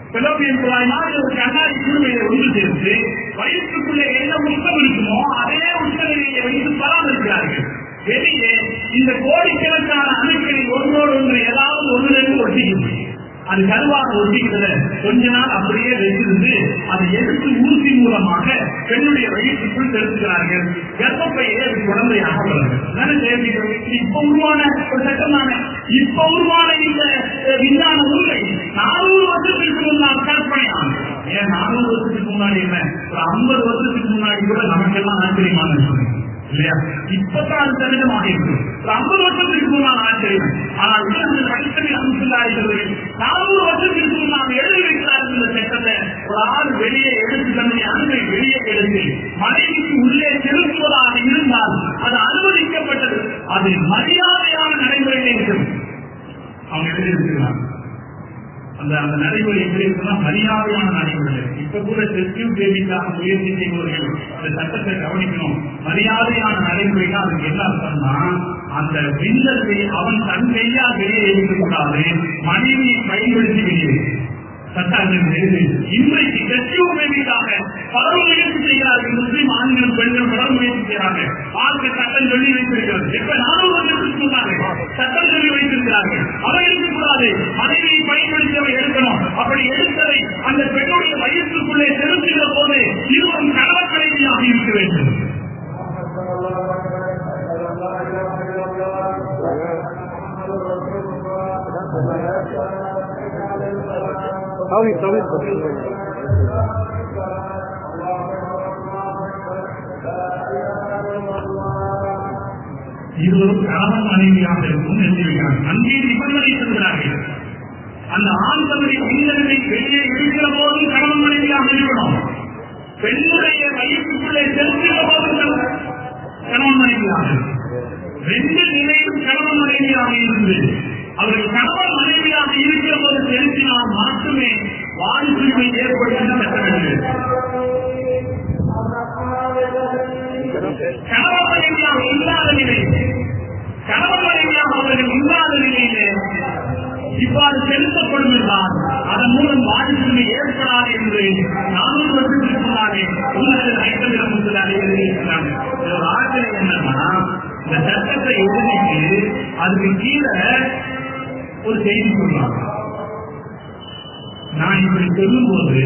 S1: பாலோப்பியம் குழாய் மாதிரி ஒரு கண்ணாடி குழுவையை ஒன்று சேர்த்து வயிற்றுக்குள்ளே என்ன உஷ்ணம் இருக்குமோ அதே உஷ்ணநிலையை வைத்து பராமரிக்கிறார்கள் வெளியே இந்த கோடிக்கணக்கான அணுக்களை ஒன்றோடு ஒன்று ஏதாவது ஒன்றிலிருந்து ஒட்டிக்குது அது கருவாக ஒட்டிக்கிறத கொஞ்ச நாள் அப்படியே வைத்திருந்து அதை எடுத்து ஊசி மூலமாக பெண்ணுடைய வயிற்றுக்குள் செலுத்துகிறார்கள் கர்ப்பப்பையே அது குழந்தையாக வளர்கிறது இப்ப உருவான ஒரு சட்டமான இப்ப உருவான இந்த அஹ், விஞ்ஞான உண்மை நானூறு வருஷத்துக்கு முன்னால் கற்பனையான ஏன் நானூறு வருஷத்துக்கு முன்னாடி என்ன ஒரு ஐம்பது வருஷத்துக்கு முன்னாடி கூட நமக்கெல்லாம் ஆச்சரியமான விஷயம் இல்லையா இப்பதான் சதவீதமாக இருக்கு ஒரு ஐம்பது வருஷத்துக்கு முன்னால் ஆச்சரியம் ஆனால் உலகத்தில் கடித்தமே அனுப்பில்லார்கள் நானூறு வருஷத்துக்கு முன்னால் எழுதி வைக்கிறார்கள் இந்த சட்டத்தை ஒரு ஆள் வெளியே எடுத்து தன்னுடைய அன்பை வெளியே எடுத்து மனைவிக்கு உள்ளே செலுத்துவதாக இருந்தால் அது அனுமதிக்கப்பட்டது அது மரியாதையான நடைமுறையிலே இருக்கிறது அவங்க எழுதியிருக்கிறார் அந்த அந்த நடைமுறை எப்படி இருக்குன்னா மரியாதையான நடைமுறை இப்ப கூட டெஸ்டிவ் பேபிக்காக முயற்சி செய்பவர்கள் அந்த சட்டத்தை கவனிக்கணும் மரியாதையான நடைமுறைனா அதுக்கு என்ன அர்த்தம்னா அந்த வில்லத்தை அவன் தன் கையால் வெளியே இருக்கக்கூடாது மனைவியை பயன்படுத்தி வெளியே சட்டங்கள் இன்றைக்கு டெஸ்டிவ் பேபிக்காக பலரும் முயற்சி செய்கிறார்கள் முஸ்லீம் ஆண்கள் பெண்கள் பலரும் முயற்சி செய்கிறார்கள் ஆண்க சட்டம் சொல்லி வைத்திருக்கிறது எப்ப நானூறு வருஷத்துக்கு முன்னாலே சட்டம் சொல்லி வைத்திருக்கிறார்கள் அவை இருக்கக்கூடாது மனைவியை பயன்படுத்தி அவை எடுக்கணும் அப்படி எடுத்ததை அந்த பெண்ணுடைய வயிற்றுக்குள்ளே செலுத்துகிற போது இருவரும் கணவர் கலைவியாக இருக்க வேண்டும்
S3: توحيد توحيد
S1: இருவரும் கணவன் மனைவியாக இருக்கும் எழுதி வைக்கிறார்கள் அங்கே நிபந்தனை சொல்கிறார்கள் அந்த ஆண் தன்னுடைய பெண்களை வெளியே இருக்கிற போதும் கணவன் மனைவியாக இருக்கணும் பெண்ணுடைய வயிற்றுக்குள்ளே செலுத்துகிற போதும் கணவன் கணவன் மனைவியாக ரெண்டு நிலையும் கணவன் மனைவியாக இருந்து அவர்கள் கணவன் மனைவியாக இருக்கிற போது செலுத்தினால் மட்டுமே வாழ்வுரிமை ஏற்படுகின்ற சட்டங்கள் கணவன் மனைவியாக இல்லாத நிலையில் கணவன் மனைவியாக அவர்கள் இல்லாத நிலையிலே இவ்வாறு செலுத்தப்படும் என்றால் அதன் மூலம் வாழ்வுரிமை ஏற்படாது என்று நானூறு வருஷத்துக்கு முன்னாலே உலகத்தில் ஐக்கியம் முதலாளி எழுதியிருக்கிறாங்க இதுல ஒரு ஆச்சரியம் என்னன்னா இந்த சட்டத்தை எழுதிட்டு அதுக்கு கீழே ஒரு செய்தி சொல்றாங்க நான் இப்படி சொல்லும்போது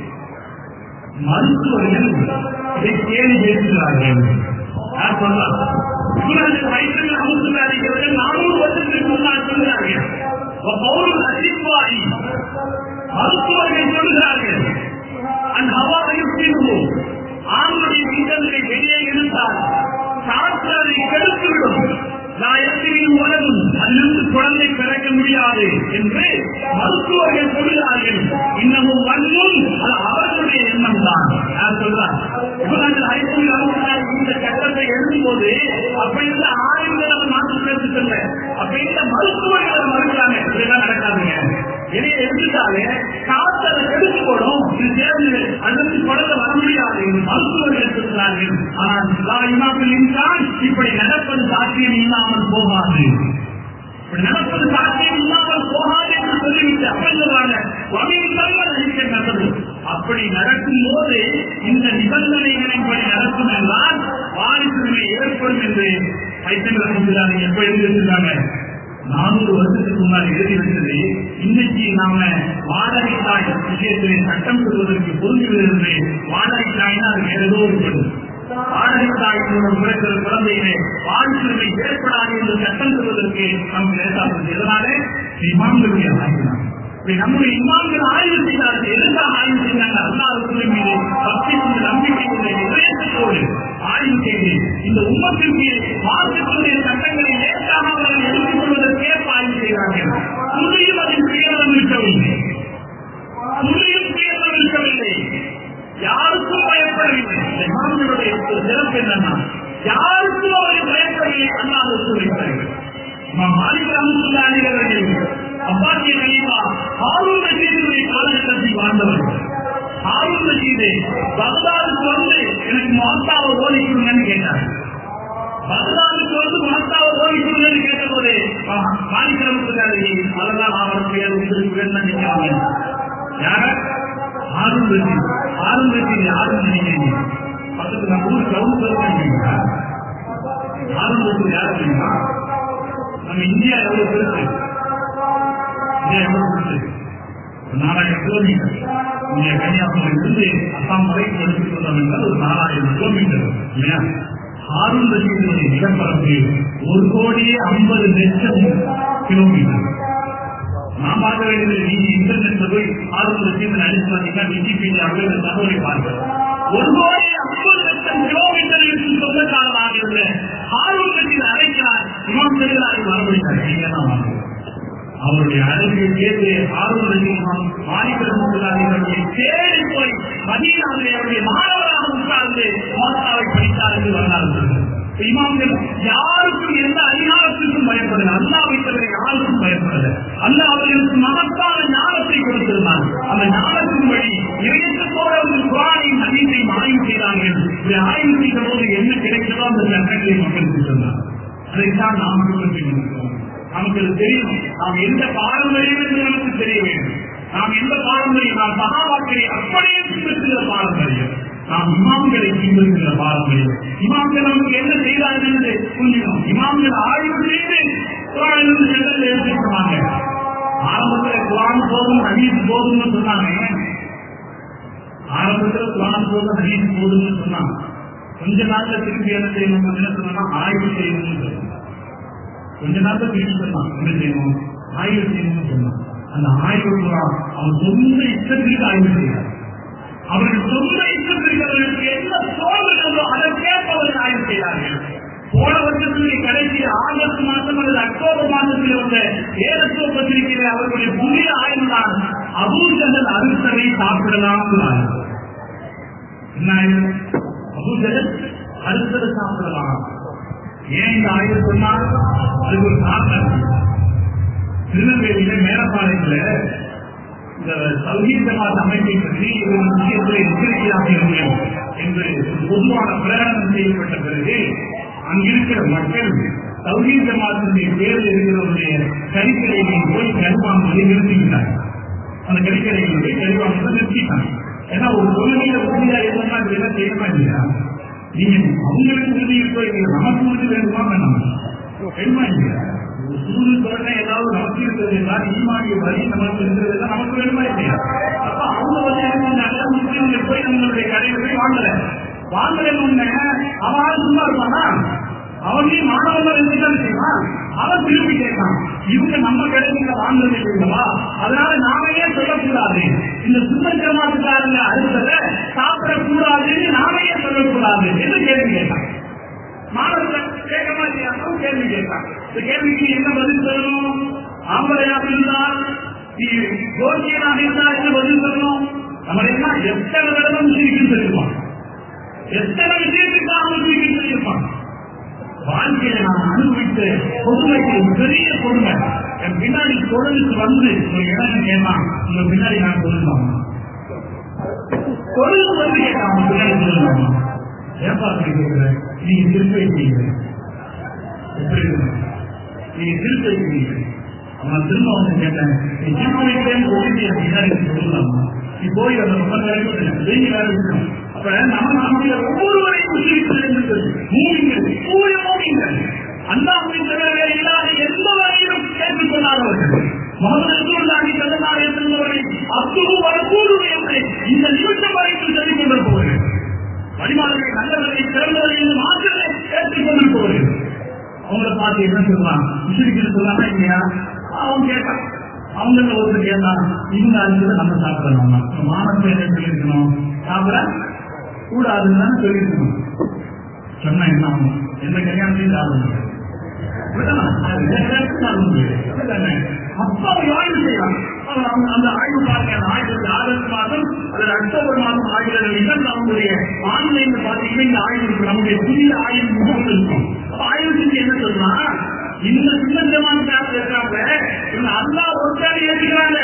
S1: மருத்துவர்கள் இதை கேள்வி பேசுகிறார்கள் யார் சொல்றா இவர்கள் வயிற்றில் அமுத்துகிறார்கள் நானூறு வருஷத்துக்கு முன்னால் சொல்கிறார்கள் பௌரன் அசிப்பாரி மருத்துவர்கள் சொல்கிறார்கள் அந்த ஹவாவையும் தீர்வு ஆண்களுடைய வீட்டங்களை வெளியே இருந்தால் காற்று அதை கெடுத்துவிடும் நான் எத்தனையும் உலகம் அதிலிருந்து குழந்தை பிறக்க முடியாது என்று மருத்துவர்கள் சொல்கிறார்கள் இன்னமும் வன்மும் அது அவர்களுடைய எண்ணம் தான் யார் சொல்றார் இவர்கள் ஐநூறு அறுபத்தாறு இந்த சட்டத்தை எழுதும்போது அப்ப இருந்த ஆயிரங்கள் நம்ம மாற்று பேசுக்கல அப்ப இந்த மருத்துவர்கள் அதை மறுக்கிறாங்க இதெல்லாம் நடக்காதுங்க வெளியே எடுத்துட்டாலே காற்று அதை கெடுத்து போடும் இது சேர்ந்து அடுத்து குழந்தை வர முடியாது என்று மருத்துவர்கள் சொல்கிறார்கள் ஆனால் லா இமாமில் இன்சான் இப்படி நடப்பது சாத்தியம் இல்லாமல் போகாது இப்படி நடப்பது சாத்தியம் இல்லாமல் போகாது என்று சொல்லிவிட்டு அப்படி சொல்றாங்க நினைக்க நடந்தது அப்படி நடக்கும் போது இந்த நிபந்தனைகளின்படி நடக்கும் என்றால் வாரிசுரிமை ஏற்படும் என்று வைத்திருக்கிறாங்க எப்ப எழுதியிருக்கிறாங்க நானூறு வருஷத்துக்கு முன்னால் எழுதி வந்தது இன்னைக்கு நாம வாடகை தாய் விஷயத்திலே சட்டம் பெறுவதற்கு பொருந்துகிறது வாடகை தாய்னா அது வேற ஏதோ ஒரு பெண் வாடகை தாய் மூலம் பிறக்கிற குழந்தையிலே வாழ்க்கையை ஏற்படாது என்று சட்டம் பெறுவதற்கு நமக்கு லேசாகும் இதனாலே இமாம்களுடைய ஆய்வு இப்படி நம்முடைய இமாம்கள் ஆய்வு செய்தார்கள் எதற்காக ஆய்வு செய்தாங்க அல்லாஹ் மீது பக்தி கொண்டு நம்பிக்கை கொண்டு இதயத்தோடு ஆய்வு செய்து இந்த உம்மத்திற்கு மார்க்கத்தினுடைய சட்டங்களை லேசாக அவர்கள் எடுத்துக் கொள்வதற்கேற்ப ஆய்வு செய்கிறார்கள் துளியும் அதில் சுயநலம் இருக்கவில்லை துளியும் சுயநலம் இருக்கவில்லை யாருக்கும் பயப்படவில்லை இந்த இமாம்களுடைய சிறப்பு என்னன்னா யாருக்கும் அவர்கள் பயப்படவில்லை அல்லாத சொல்லிவிட்டார்கள் மாலிக் அஹமதுல்லாஹி அவர்கள் அப்பாசிய கலீஃபா ஹாரூன் ரஷீதுடைய காலகட்டத்தில் வாழ்ந்தவர்கள் ஹாரூன் ரஷீது பகதாதுக்கு வந்து எனக்கு மஹத்தாவை ஓதி கொடுங்கன்னு கேட்டார் பகதாதுக்கு வந்து மஹத்தாவை ஓதி கொடுங்கன்னு கேட்டபோது மாலிக் அஹமதுல்லாஹி அதெல்லாம் அவருக்கு உங்களுக்கு வேணும் நினைக்கிறாங்க யார ஆறும் ரஷீத் ஆறும் ரஷீத் யாரும் நினைக்கிறீங்க பக்கத்துல நம்ம ஊர் கவுன்சிலர் நினைக்கிறீங்களா ஆறும் ரஷீத் யாரு தெரியுமா நம்ம இந்தியா எவ்வளவு பெருசு இந்தியா எவ்வளவு பெருசு நாலாயிரம் கிலோமீட்டர் இங்க கன்னியாகுமரியிலிருந்து அசாம் வரைக்கும் எடுத்துக் கொண்டோம் என்றால் ஒரு நாலாயிரம் கிலோமீட்டர் இல்லையா ஹாரூன் ரஷீதுடைய நிலப்பரப்பு ஒரு கோடியே ஐம்பது லட்சம் கிலோமீட்டர் நான் பார்க்க வேண்டியது நீங்க இன்டர்நெட்ல போய் ஹாரூன் ரஷீது அடிச்சு பார்த்தீங்கன்னா விக்கிபீடியாவில் இந்த தகவலை பார்க்க ஒரு கோடி ஐம்பது லட்சம் கிலோமீட்டர் இருக்கும் சொந்தக்காரராக இருந்த ஹாரூன் ரஷீது அழைக்கிறார் இமாம் செல்கிறார் வரப்படுகிறார் நீங்க தான் வாங்க அவருடைய அழகு கேட்டு ஆர்வம் ரசிகமான் மாணிக்கர்களுடைய தேடி போய் மதீனாவிலே அவருடைய மாணவராக உட்கார்ந்து மோசாவை படித்தார் என்று வரலாறு இமாம்கள் யாருக்கும் எந்த அதிகாரத்திற்கும் பயப்படல அல்லாவை தவிர யாருக்கும் பயப்படல அல்லாஹ் அவர்களுக்கு மகத்தான ஞானத்தை கொடுத்திருந்தார் அந்த ஞானத்தின் வழி இறையத்தோடு அவர்கள் குரானையும் ஹதீஸையும் ஆய்வு செய்தார்கள் இதை ஆய்வு செய்த போது என்ன கிடைக்கிறதோ அந்த சட்டங்களை மக்களுக்கு சொன்னார் அதைத்தான் நாம் பின்பற்றியிருக்கிறோம் நமக்கு அது தெரியும் நாம் எந்த பாரம்பரியம் என்று நமக்கு தெரிய வேண்டும் நாம் எந்த பாரம்பரியம் நாம் சகாபாக்களை அப்படியே பின்பற்றுகிற பாரம்பரியம் நாம் இமாம்களை பின்பற்றுகிற பாரம்பரியம் இமாம்கள் நமக்கு என்ன செய்தார்கள் என்று புரிஞ்சுக்கணும் இமாம்கள் ஆய்வு செய்து குரானிலிருந்து சென்றல் எழுதிருக்கிறாங்க ஆரம்பத்தில் குரான் போதும் ஹதீஸ் போதும்னு சொன்னாங்க ஆரம்பத்தில் குரான் போதும் ஹதீஸ் போதும்னு சொன்னாங்க கொஞ்ச நாள்ல திருப்பி என்ன செய்யணும் என்ன சொன்னா ஆய்வு செய்யணும்னு சொன்னாங்க கொஞ்ச நாள் திரும்பி சொன்னான் என்ன செய்யணும் ஆய்வு செய்யணும்னு சொன்னான் அந்த ஆய்வு பூரா அவன் சொந்த இஷ்டத்திற்கு ஆய்வு செய்தார் அவர்கள் சொந்த இஷ்டத்திற்கு அவர்களுக்கு என்ன தோல்விகளோ அதற்கேற்ப அவர்கள் ஆய்வு செய்தார்கள் போன வருஷத்துடைய கடைசி ஆகஸ்ட் மாதம் அல்லது அக்டோபர் மாதத்தில் வந்த ஏதத்துவ பத்திரிகையில் அவர்களுடைய புதிய ஆய்வு தான் அபூஜகல் அரிசனை சாப்பிடலாம் ஆய்வு என்ன ஆய்வு அபூஜகல் அரிசனை சாப்பிடலாம் ஏன் இந்த ஆய்வு சொன்னால் அதுக்கு ஒரு காரணம் திருநெல்வேலியில மேலப்பாளையத்துல இந்த சௌகீர் ஜமாத் அமைப்பை பற்றி ஒரு விஷயத்தில் எச்சரிக்கையாக இருந்தோம் என்று பொதுவான பிரகடனம் செய்யப்பட்ட பிறகு அங்கிருக்கிற மக்கள் சௌகீர் ஜமாத்தினுடைய பேரில் இருக்கிறவருடைய கறிக்கடைகளை போய் கருவாங்குவதை நிறுத்திவிட்டாங்க அந்த கறிக்கடைகளை போய் கருவாங்குவதை நிறுத்திட்டாங்க ஏன்னா ஒரு கொள்கையில உறுதியா இருந்தா இது என்ன செய்யணுமா இல்லையா நீங்க அவங்களுக்கு உறுதி இருக்கோ இல்லையா நமக்கு உறுதி வேண்டுமா வேண்டாமா வேணுமா இல்லையா ஒரு சூடு தொடர்ந்து ஏதாவது நமக்கு இருக்கிறது என்றால் ஈமானிய வரி நமக்கு இருக்கிறது என்றால் நமக்கு வேணுமா இல்லையா அப்ப அவங்க வந்து என்ன நல்ல முஸ்லீம்கள் போய் நம்மளுடைய கடையில போய் வாங்கல வாங்கலன்னு உடனே அவன் சும்மா இருப்பானா அவனையும் மாணவர்கள் இருந்துதான் செய்வான் அவன் திருப்பி கேட்கான் இவங்க நம்ம கடைசியில வாங்குறது இல்லைங்களா அதனால நாம ஏன் சொல்லக்கூடாது இந்த சுத்த ஜமாத்துக்காரங்க அடுத்தத சாப்பிடக்கூடாதுன்னு நாம ஏன் சொல்லக்கூடாது என்று கேள்வி கேட்டான் மாணவர்கள் கேட்க மாட்டேன் கேள்வி கேட்டான் இந்த கேள்விக்கு என்ன பதில் சொல்லணும் ஆம்பளையாக இருந்தால் ஜோசியனாக இருந்தால் என்ன பதில் சொல்லணும் நம்ம என்ன எத்தனை தடவை முஸ்லீம் சொல்லிருப்பான் எத்தனை விஷயத்துக்கு அவன் முஸ்லீம் சொல்லியிருப்பான் வாழ்க்கையில நான் அனுபவித்த பொதுமைக்கு ஒரு பெரிய பொறுமை என் பின்னாடி தொழிலுக்கு வந்து ஒரு இடம் கேட்டான் உங்க பின்னாடி நான் சொல்லலாம் தொழிலுக்கு வந்து கேட்டான் உங்க பின்னாடி சொல்லலாம் ஏப்பா அப்படி கேட்கிற நீங்க திருப்பி வைக்கிறீங்க எப்படி இருக்கு நீங்க திருப்பி வைக்கிறீங்க அவன் திரும்ப வந்து கேட்டேன் நீ திருப்பி வைக்கிறேன்னு சொல்லிட்டு என் பின்னாடி சொல்லலாமா நீ போய் அந்த பக்கம் வரைக்கும் வெயில் வேலை இருக்கணும் அப்ப நம்ம நம்முடைய ஒவ்வொருவரையும் முஸ்லீம்கள் மூவிங்கள் தூய மூவிங்கள் அல்லாஹ்வின் தவிர இல்லாத எந்த வரையிலும் கேட்டுக்கொள்ளாதவர்கள் முகமது ரசூலுல்லாஹி ஸல்லல்லாஹு அலைஹி வஸல்லம் அப்துஹு வ ரசூலுஹு என்று இந்த நிமிஷம் வரைக்கும் சொல்லிக் கொண்டிருப்பவர்கள் வழிபாடுகளை நல்லவர்களை சிறந்தவர்கள் என்று மாத்திரமே கேட்டுக் கொண்டிருப்பவர்கள் அவங்கள பார்த்து என்ன சொல்லலாம் முஸ்லிம்கள் சொல்லாம இல்லையா அவன் கேட்டான் அவங்க ஒருத்தர் கேட்டான் இவங்க அஞ்சு நம்ம சாப்பிடலாமா மானத்தை என்ன சொல்லியிருக்கணும் சாப்பிட கூடாதுன்னு தானே சொல்லியிருக்கணும் சொன்னா என்ன ஆகும் எந்த கல்யாணத்தையும் சாப்பிட முடியாது அப்பா ஆய்வு செய்யலாம் அந்த ஆய்வு பாருங்க அந்த ஆய்வு ஆகஸ்ட் மாதம் அல்லது அக்டோபர் மாதம் ஆய்வுகள் இடம் நம்முடைய ஆன்லைன்ல பாத்தீங்கன்னா இந்த ஆய்வு இருக்கு நம்முடைய புதிய ஆய்வு முகம் இருக்கும் அப்ப ஆய்வு செஞ்சு என்ன சொல்லா இந்த சின்னஞ்சமான கிளாஸ் இருக்காங்க இவங்க அல்லா ஒருத்தாடி ஏற்றுக்கிறாங்க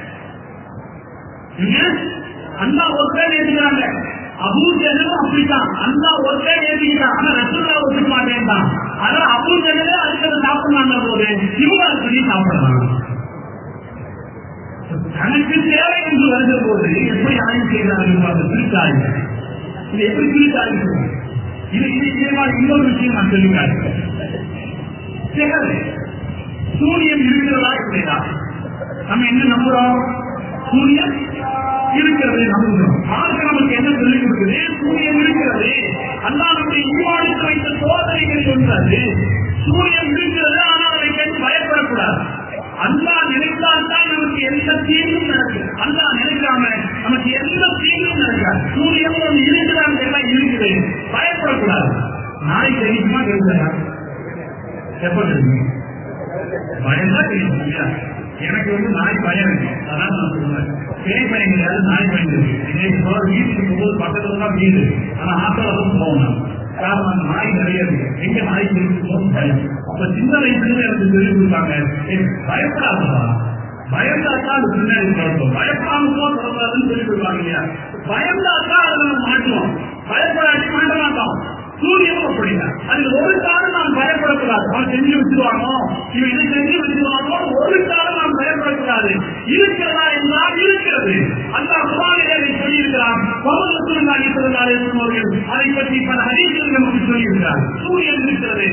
S1: அல்லா ஒருத்தாடி ஏற்றுக்கிறாங்க அபூஜனும் அப்படித்தான் அல்லா ஒருத்தே ஏற்றிக்கிட்டான் ஆனா ரசூல்லா ஒத்துக்க மாட்டேன்தான் ஆனா அபூஜனே அதுக்கு சாப்பிடலாங்க போது இவங்க அதுக்கு சாப்பிடலாம் தனக்கு தேவை என்று வருகிற போது எப்படி ஆய்வு ஆய்வு செய்கிறார்கள் அந்த திருச்சாய்வு இது எப்படி திருச்சாய்வு இது இது இதே மாதிரி இன்னொரு விஷயம் நான் சொல்லி காட்டுறேன் சிகர் சூரியன் இருக்கிறதா இல்லையா நம்ம என்ன நம்புறோம் சூரியன் இருக்கிறது நம்புகிறோம் மார்க்க நமக்கு என்ன சொல்லிக் கொடுக்குது சூரியன் இருக்கிறது அல்லாஹ் நம்முடைய ஈமானுக்கு வைத்த சோதனைகள் சொல்றது சூரியன் இருக்கிறது ஆனால் அதை கண்டு பயப்படக்கூடாது அல்லாஹ் நினைத்தால் தான் நமக்கு எந்த தீங்கும் நடக்கும் அல்லாஹ் நினைக்காம நமக்கு எந்த தீங்கும் நடக்காது சூரியன் ஒன்று இருக்குதான்னு எல்லாம் இருக்குது பயப்படக்கூடாது நாளைக்கு தெரியுமா தெரிஞ்சா எப்ப தெரியும் பயம்தான் தெரியும் இல்லையா? எனக்கு வந்து நாய் பயம் இருக்கு அதான் நான் சொல்றேன் பேய் பயம் கிடையாது நாய் பயம் இருக்கு இன்னைக்கு போற வீட்டுக்கு போகும்போது பக்கத்துல தான் வீடு ஆனா ஆட்டோல தான் போகணும் காரணம் அந்த நாய் நிறைய இருக்கு எங்க நாய் இருக்குமோ பயம் அப்ப சின்ன வயசுல எனக்கு சொல்லி கொடுத்தாங்க "ஏய், பயப்படாதப்பா பயந்தாக்கா அது பின்னாடி பிறக்கும் பயப்படாம போக பிறக்காதுன்னு சொல்லி கொடுப்பாங்க இல்லையா பயந்தாக்கா அதை நம்ம மாட்டுவோம் பயப்படாட்டி மாட்ட மாட்டோம் சூரியனும் அப்படிங்க அதுல ஒரு காலம் நாம் பயப்படக்கூடாது அவன் செஞ்சு வச்சிருவானோ இவன் இது செஞ்சு வச்சிருவானோ ஒரு காலம் நாம் பயப்படக்கூடாது இருக்கிறதா என்றால் இருக்கிறது அந்த குரானிலே சொல்லியிருக்கிறார் பவன் சுருந்தாகி சிறந்தாலே சொன்னவர்கள் அதை பற்றி பல ஹரிசர்கள் நமக்கு சொல்லியிருக்கிறார் சூரியன் இருக்கிறது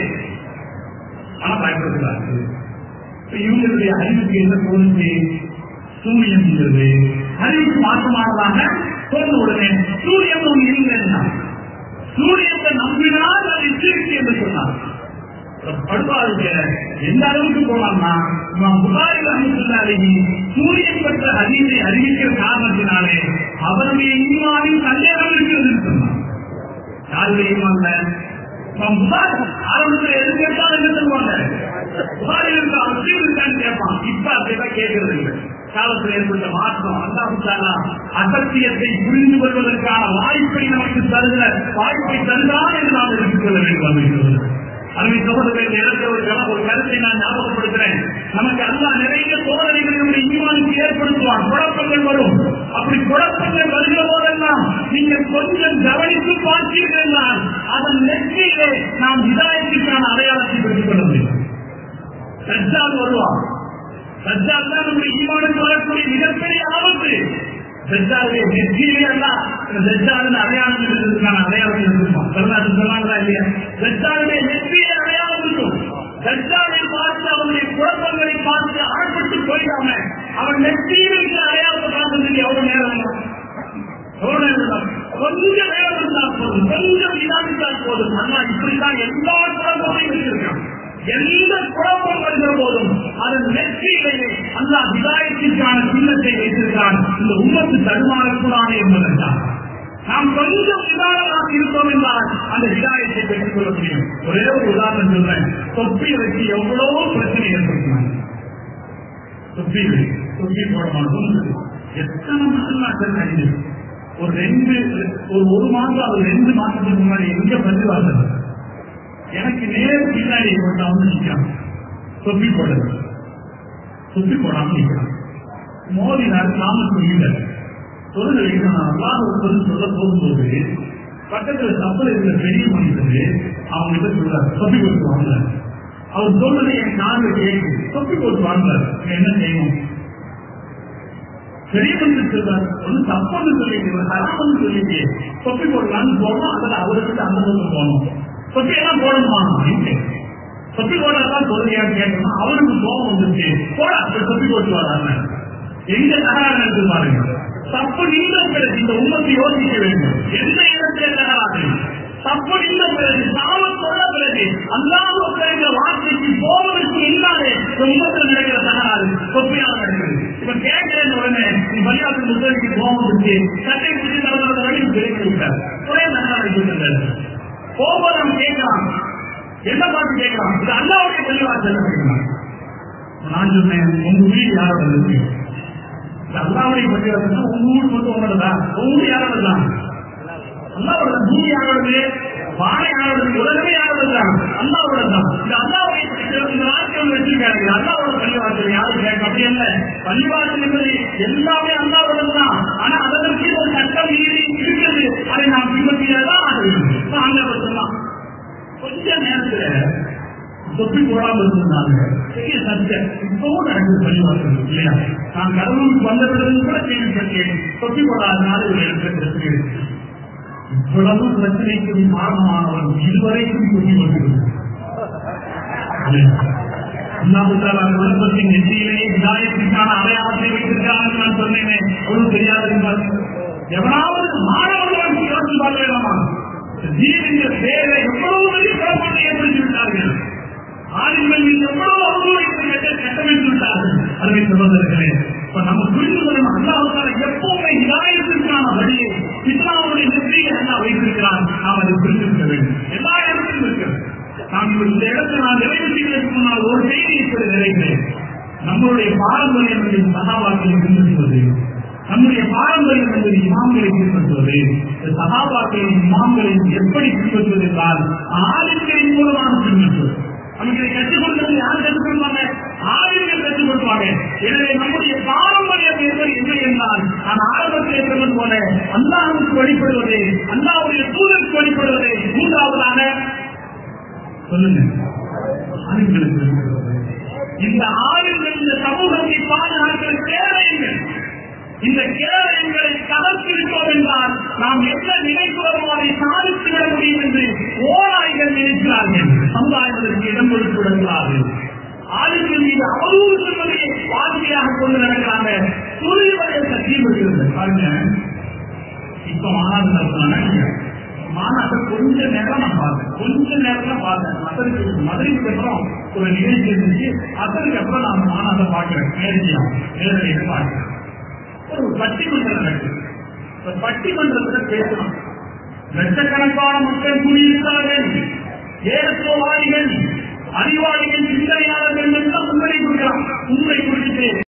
S1: ஆனா பயப்படக்கூடாது இப்ப இவங்களுடைய அறிவுக்கு என்ன தோணுச்சு சூரியன் இருக்கிறது அறிவுக்கு மாற்றமானதாக தோன்ற உடனே சூரியன் ஒன்று இல்லைன்னா சூரியத்தை நம்பினால் அது இருக்கு என்று சொன்னார் படுவாளுக்கு எந்த அளவுக்கு போனான்னா இவன் புகாரி ரஹமத்துல்லாஹி சூரியன் பெற்ற அறிவை அறிவிக்கிற காரணத்தினாலே அவருடைய ஈமானின் சந்தேகம் இருக்கிறது என்று சொன்னார் யாருடைய ஈமான்ல இவன் புகாரி ஆரம்பத்தில் எது கேட்டாலும் என்ன சொல்லுவாங்க புகாரி இருக்க அவசியம் இருக்கான்னு கேட்பான் இப்ப அப்படிதான் கேட்கறது இல்லை காலத்தில் ஏற்பட்ட மாற்றம் அல்லாஹாலா அசத்தியத்தை புரிந்து கொள்வதற்கான வாய்ப்பை நமக்கு தருகிற வாய்ப்பை தருகிறான் என்று நாம் எடுத்துக்கொள்ள வேண்டும் அப்படிங்கிறது அருமை சகோதரர்கள் இறந்தவர்கள் ஒரு கருத்தை நான் ஞாபகப்படுத்துறேன் நமக்கு அல்லா நிறைய சோதனைகள் நம்முடைய ஈமானுக்கு ஏற்படுத்துவான் குழப்பங்கள் வரும் அப்படி குழப்பங்கள் வருகிற போதெல்லாம் நீங்கள் கொஞ்சம் கவனித்து பார்த்தீர்கள் என்றால் அதன் நெற்றியிலே நாம் விதாயத்திற்கான அடையாளத்தை பெற்றுக் கொள்ள முடியும் சஜ்ஜால் வருவான் சஜ்ஜால் தான் நம்முடைய ஈமானுக்கு வரக்கூடிய மிகப்பெரிய ஆபத்து சஜ்ஜாலுடைய நெற்றியிலே அல்ல சஜ்ஜாலின் அடையாளம் இருந்ததுக்கான அடையாளம் இருந்திருக்கும் வரலாற்று சொன்னாங்களா இல்லையா சஜ்ஜாலுடைய நெற்றியிலே அடையாளம் இருக்கும் சஜ்ஜாலை பார்த்து அவனுடைய குழப்பங்களை பார்த்து ஆட்பட்டு போயிடாம அவன் நெற்றியில் இருக்கிற அடையாளத்தை பார்க்கறதுக்கு எவ்வளவு நேரம் ஆகும்? எவ்வளவு நேரம் ஆகும்? கொஞ்ச நேரம் இருந்தால் போதும் கொஞ்சம் இதாகிட்டால் போதும் அண்ணா இப்படித்தான் எல்லா குழப்பத்தையும் வச்சிருக்கான் எந்த குழப்பம் வருகிற போதும் அதன் வெற்றியிலேயே அல்லா விதாயத்திற்கான சின்னத்தை வைத்திருக்கிறான் இந்த உம்மத்து தடுமாறக்கூடாது என்பதற்காக நாம் கொஞ்சம் நிதானமாக இருந்தோம் என்றால் அந்த விதாயத்தை பெற்றுக் கொள்ள முடியும் ஒரே ஒரு உதாரணம் சொல்றேன் தொப்பியை வச்சு எவ்வளவோ பிரச்சனை ஏற்படுத்தினாங்க தொப்பி தொப்பி போட மாட்டோம் எத்தனை மாதம் கழிஞ்சு ஒரு ரெண்டு ஒரு ஒரு மாசம் அது ரெண்டு மாசத்துக்கு முன்னாடி எங்க பதிவு ஆகுது எனக்கு நேர் பின்னாடி ஒருத்தன் வந்து நிற்கிறான் தொப்பி போடுறது தொப்பி போடாம நிற்கிறான் மோதி நான் நாம சொல்லிட்டார் சொல்லுங்க நான் அல்லாத ஒருத்தர் சொல்ல போகும்போது பக்கத்துல தப்பல் இருக்கிற பெரிய மனிதர் அவங்க கிட்ட சொல்றாரு தொப்பி போட்டு வாங்க அவர் சொல்றது என் காது கேட்கு தொப்பி போட்டு வாங்க என்ன செய்யணும் பெரிய மனிதர் சொல்றாரு ஒண்ணு தப்புன்னு சொல்லிட்டு ஹராமன்னு சொல்லிட்டு தொப்பி போடலாம்னு போனோம் அதில் அவருக்கு அந்த பக்கம் போனோம் தொப்பி எல்லாம் போடணுமா தொப்பி போடாதான் சொல்றியான்னு கேட்கணும் அவருக்கு கோபம் வந்துச்சு போடா போய் தொப்பி போட்டு வராங்க எங்க தகராறு இருக்கு பாருங்க தப்பு நின்ற பிறகு இந்த உண்மத்தை யோசிக்க வேண்டும் எந்த இடத்துல தகராறு தப்பு நின்ற பிறகு சாமம் சொல்ல பிறகு அல்லாத பிறகு வார்த்தைக்கு போவதற்கு முன்னாலே இந்த உண்மத்தில் நடக்கிற தகராறு தொப்பியாக நடக்கிறது இப்ப கேட்கிறேன் உடனே நீ பள்ளியாசல் முத்தரைக்கு கோபம் வந்துச்சு சட்டை பிடிச்சி நடந்த வரைக்கும் தெரிவித்து விட்டார் ஒரே தகராறு சொல்லுங்கள் போகும்போது நம்ம கேட்கலாம் என்ன பார்த்து கேட்கலாம் இது அல்லாவுடைய பள்ளிவாசல் கேட்கலாம் நான் சொன்னேன் உங்க வீடு யாரோட இருக்கு இது அல்லாவுடைய பள்ளிவாசல் உங்க ஊர் மட்டும் உங்களோடதா உங்க ஊர் யாரோட தான் அல்லாவோட பூமி யாரோடது வாழை யாரோடது உலகமே யாரோட தான் அல்லாவோட தான் இது அல்லாவுடைய பள்ளிவாசல் இந்த நாட்கள் வச்சிருக்காரு இது அல்லாவோட பள்ளிவாசல் யாரும் கேட்க அப்படி அல்ல பள்ளிவாசல் என்பது எல்லாமே அல்லாவோட தான் ஆனா அதற்கு ஒரு சட்டம் மீறி இருக்கிறது அதை நாம் பின்பற்றியதான் அது அங்க சொல்லலாம் கொஞ்ச நேரத்துல தொப்பி போடாம இருந்தாங்க பெரிய சத்தம் சர்ச்சை இப்பவும் நடக்குது பள்ளிவாசல் இல்லையா நான் கடவுளுக்கு வந்த பிறகு கூட கேள்விப்பட்டேன் தொப்பி போடாதனால ஒரு இடத்துல பிரச்சனை இருக்கு இவ்வளவு பிரச்சனைக்கு காரணமானவன் இதுவரைக்கும் தொப்பி கொண்டிருக்கிறது அல்லாஹுத்தாலா விருப்பத்தின் நெற்றியிலேயே விதாயத்திற்கான அடையாளத்தை வைத்திருக்கிறார்கள் நான் சொன்னேனே ஒன்றும் தெரியாது என்றால் எவனாவது மாணவர்கள் யோசித்து பார்க்க வேண்டாமா ஜீவிங்க பேரை எவ்வளவு பெரிய குழப்பத்தை ஏற்படுத்தி விட்டார்கள் ஆளுங்கள் மீது எவ்வளவு அவர்களுடைய கட்டமைத்து விட்டார்கள் அருமை சகோதரர்களே இப்ப நம்ம புரிந்து கொள்ளணும் அல்லாஹால எப்பவுமே இதாயத்திற்கான வழியை இஸ்லாமுடைய நெற்றியை அல்லா வைத்திருக்கிறான் நாம் அதை புரிந்திருக்க வேண்டும் எல்லா இடத்திலும் இருக்கிறது நாம் இந்த இடத்தை நான் நிறைவேற்றுவதற்கு முன்னால் ஒரு செய்தியை சொல்லி நிறைவேறேன் நம்முடைய பாரம்பரியம் என்பது சகாபாக்களை பின்பற்றுவது நம்முடைய பாரம்பரியம் என்பது இமாம்களை பின்பற்றுவது இந்த சகாபாக்களை இமாம்களை எப்படி பின்பற்றுவது என்றால் ஆளுங்களின் மூலமாக பின்பற்றுவது நமக்கு இதை கற்றுக் கொடுத்தது யார் கற்றுக் கொடுப்பாங்க ஆளுங்கள் கற்றுக் கொடுப்பாங்க எனவே நம்முடைய பாரம்பரியம் என்பது என்ன என்றால் நான் ஆரம்பத்தில் சொன்னது போல அல்லாஹுக்கு வழிபடுவது அல்லாவுடைய தூதருக்கு வழிபடுவது மூன்றாவதாக சொல்லுங்க ஆளுங்களுக்கு இந்த ஆளுங்கள் இந்த சமூகத்தை பாதுகாக்கிற கேரயங்கள் இந்த கேரயங்களை கலத்திருக்கோம் என்றால் நாம் என்ன நினைக்கிறோமோ அதை சாதித்து விட முடியும் என்று ஓராய்கள் நினைக்கிறார்கள் சமுதாயம் அதற்கு இடம் கொடுத்து விடுகிறார்கள் ஆளுங்கள் மீது அவதூறு சொல்வதை வாழ்க்கையாக கொண்டு நடக்கிறாங்க துணிவதை சத்தியம் இருக்கிறது பாருங்க இப்ப மாநாடு நடத்தினாங்க மாநாட்டை கொஞ்ச நேரம் நான் பார்த்தேன் கொஞ்ச நேரம் பார்த்தேன் மதுரைக்கு மதுரைக்கு அப்புறம் ஒரு நிகழ்ச்சி இருந்துச்சு அதற்கு அப்புறம் நான் மாநாட்டை பார்க்கிறேன் நேரடியா நேரடியாக பார்க்கிறேன் ஒரு பட்டிமன்றம் நடக்குது ஒரு பட்டிமன்றத்துல பேசணும் லட்சக்கணக்கான மக்கள் கூடியிருக்கிறார்கள் ஏகத்துவவாதிகள் அறிவாளிகள் சிந்தனையாளர்கள் எல்லாம் முன்னிலை கொடுக்கிறான் உண்மை குறித்து